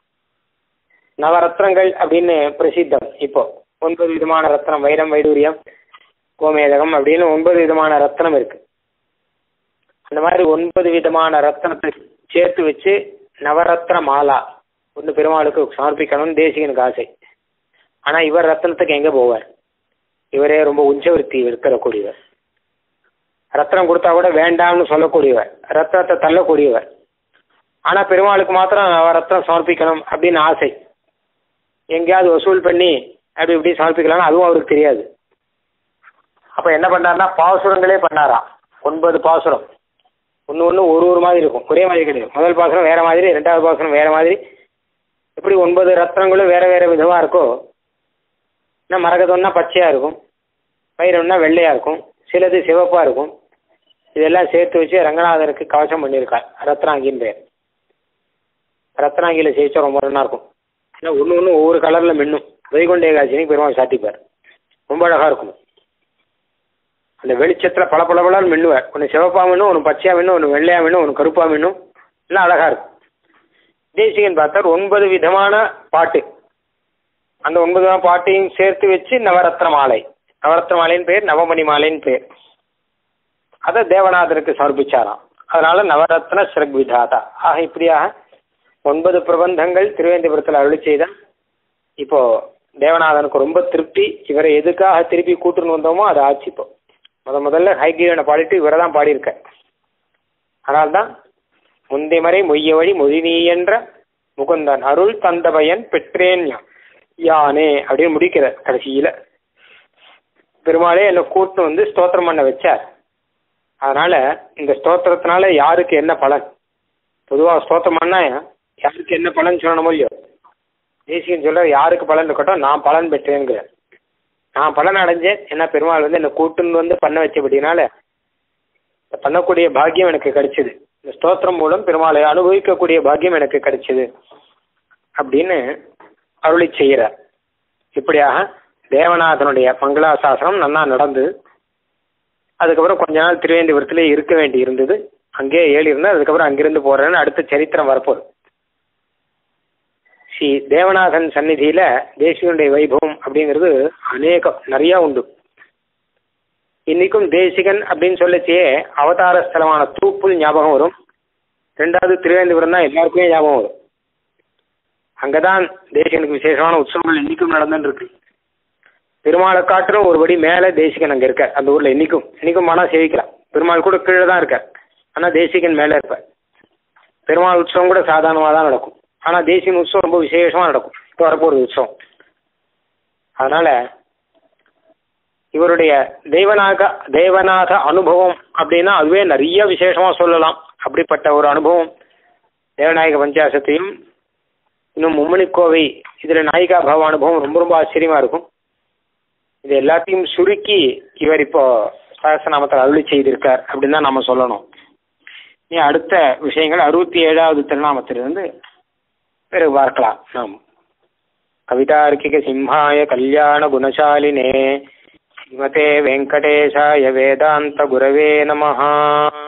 நவரத்னங்கள் அப்படின்னு பிரசித்தம் இப்போ ஒன்பது விதமான ரத்னம் வைரம் வைடூரியம் கோமேதகம் அப்படின்னு ஒன்பது விதமான ரத்னம் இருக்கு அந்த மாதிரி ஒன்பது விதமான ரத்னத்தை சேர்த்து வச்சு நவரத்ன மாலா ஒன்று பெருமாளுக்கு சமர்ப்பிக்கணும்னு தேசிகனுக்கு ஆசை ஆனால் இவர் ரத்னத்துக்கு எங்கே போவார் இவரே ரொம்ப உஞ்சவருத்தி இருக்கிறக்கூடியவர் ரத்னம் கொடுத்தா கூட வேண்டாம்னு சொல்லக்கூடியவர் ரத்னத்தை தள்ளக்கூடியவர் ஆனால் பெருமாளுக்கு மாத்திரம் நவரத்னம் சமர்ப்பிக்கணும் அப்படின்னு ஆசை எங்கேயாவது வசூல் பண்ணி அப்படி இப்படி சமர்ப்பிக்கலாம்னு அதுவும் அவருக்கு தெரியாது அப்போ என்ன பண்ணாருன்னா பாசுரங்களே பண்ணாராம் ஒன்பது பாசுரம் ஒன்று ஒன்று ஒரு ஒரு மாதிரி இருக்கும் ஒரே மாதிரி கிடையாது முதல் பாசுரம் வேற மாதிரி ரெண்டாவது பாசுரம் வேற மாதிரி எப்படி ஒன்பது ரத்னங்களும் வேற வேற விதமாக இருக்கோ என்ன மரகதம்னா பச்சையாக இருக்கும் வைரம்னா வெள்ளையாக இருக்கும் சிலது சிவப்பாக இருக்கும் இதெல்லாம் சேர்த்து வச்சு ரங்கநாதனுக்கு கவசம் பண்ணியிருக்கார் ரத்னாங்கின்னு பேர் ரத்னாங்கியில் ஜெயிச்சா ரொம்ப நல்லா இருக்கும் ஏன்னா ஒன்று ஒன்று ஒவ்வொரு கலரில் மின்னும் வைகுண்ட ஏகாட்சினி பெருமாள் சாட்டிப்பார் ரொம்ப அழகாக இருக்கும் அந்த வெளிச்சத்தில் பல பல பலன்னு மின்னுவார் ஒன்று சிவப்பாக மின்னும் ஒன்று பச்சையாக மின்னும் ஒன்று வெள்ளையாக மின்னும் ஒன்று கருப்பாக மின்னும் எல்லாம் அழகாக இருக்கும் தேசிகன் பார்த்தார் ஒன்பது விதமான பாட்டு அந்த ஒன்பது விதமான பாட்டையும் சேர்த்து வச்சு நவரத்ன மாலை நவரத்ன மாலைன்னு பேர் நவமணி மாலைன்னு பேர் அதை தேவநாதருக்கு சமர்ப்பிச்சாராம் அதனால நவரத்ன ஸ்ரக் விதாதா ஆக இப்படியாக ஒன்பது பிரபந்தங்கள் திருவேந்திபுரத்தில் அருளி செய்த இப்போ தேவநாதனுக்கு ரொம்ப திருப்தி இவரை எதுக்காக திருப்பி கூட்டுன்னு வந்தோமோ அது ஆச்சு இப்போ முத முதல்ல ஹைகிரீவனை பாடிட்டு இவரை தான் பாடியிருக்க அதனால்தான் முந்தை மறை மொய்ய வழி மொழினி என்ற முகுந்தன் அருள் தந்தபயன் பெற்றேன் யானே அப்படின்னு முடிக்கிற கடைசியில பெருமாளே என்னை கூட்டு வந்து ஸ்தோத்திரம் பண்ண வச்சார் அதனால இந்த ஸ்தோத்திரத்தினால யாருக்கு என்ன பலன் பொதுவாக ஸ்தோத்திரம் பண்ணா யாருக்கு என்ன பலன் சொல்லணுமோ இல்லையோ தேசியன் சொல்ற யாருக்கு பலன் இருக்கட்டும் நான் பலன் பெற்றேங்கிற நான் பலன் அடைஞ்சேன் ஏன்னா பெருமாள் வந்து என்னை கூட்டுன்னு வந்து பண்ண வச்சபடினால பண்ணக்கூடிய பாக்கியம் எனக்கு கிடைச்சிது இந்த ஸ்தோத்திரம் மூலம் பெருமாளை அனுபவிக்கக்கூடிய பாக்கியம் எனக்கு கிடைச்சிது அப்படின்னு அருளி செய்கிறார் இப்படியாக தேவநாதனுடைய மங்களாசாசனம் நன்னா நடந்தது அதுக்கப்புறம் கொஞ்ச நாள் திருவேந்திபுரத்திலே இருக்க வேண்டி இருந்தது அங்கேயே ஏழு இருந்தேன் அதுக்கப்புறம் அங்கிருந்து போறேன்னு அடுத்த சரித்திரம் வரப்போகுது ஸ்ரீ தேவநாதன் சந்நிதியில தேசிகனுடைய வைபவம் அப்படிங்கிறது அநேகம் நிறைய உண்டு இன்னைக்கும் தேசிகன் அப்படின்னு சொல்லச்சே அவதார ஸ்தலமான தூப்புல் ஞாபகம் வரும் ரெண்டாவது திருவேந்திபுரம் தான் எல்லாருக்குமே ஞாபகம் வரும் அங்கதான் தேசிகனுக்கு விசேஷமான உற்சவங்கள் இன்னைக்கும் நடந்துட்டு இருக்கு பெருமாளை காட்டிலும் ஒருபடி மேலே தேசிகன் அங்கே இருக்கார் அந்த ஊரில் இன்னைக்கும் இன்னைக்கும் மனம் சேவிக்கலாம் பெருமாள் கூட கீழே தான் இருக்கார் ஆனால் தேசிகன் மேலே இருப்பார் பெருமாள் உற்சவம் கூட சாதாரணமாக தான் நடக்கும் ஆனால் தேசிகன் உற்சவம் ரொம்ப விசேஷமாக நடக்கும் இப்போ வரப்போகிற உற்சவம் அதனால் இவருடைய தெய்வநாக தேவநாத அனுபவம் அப்படின்னா அதுவே நிறைய விசேஷமாக சொல்லலாம் அப்படிப்பட்ட ஒரு அனுபவம் தேவநாயக பஞ்சாசத்தையும் இன்னும் மும்மணி கோவை இதில் நாயிகா பாவ அனுபவம் ரொம்ப ரொம்ப ஆச்சரியமாக இருக்கும் இது எல்லாத்தையும் சுருக்கி இவர் இப்போ சகசநாமத்தில் அருளி செய்திருக்கார் அப்படின்னு தான் நம்ம சொல்லணும் நீ அடுத்த விஷயங்கள் அறுபத்தி ஏழாவது திருநாமத்திலிருந்து பிறகு பார்க்கலாம் நாம் கவிதார்க்கிக சிம்ஹாய கல்யாண குணசாலினே ஸ்ரீமதே வெங்கடேஷாய வேதாந்த குரவே நமஹா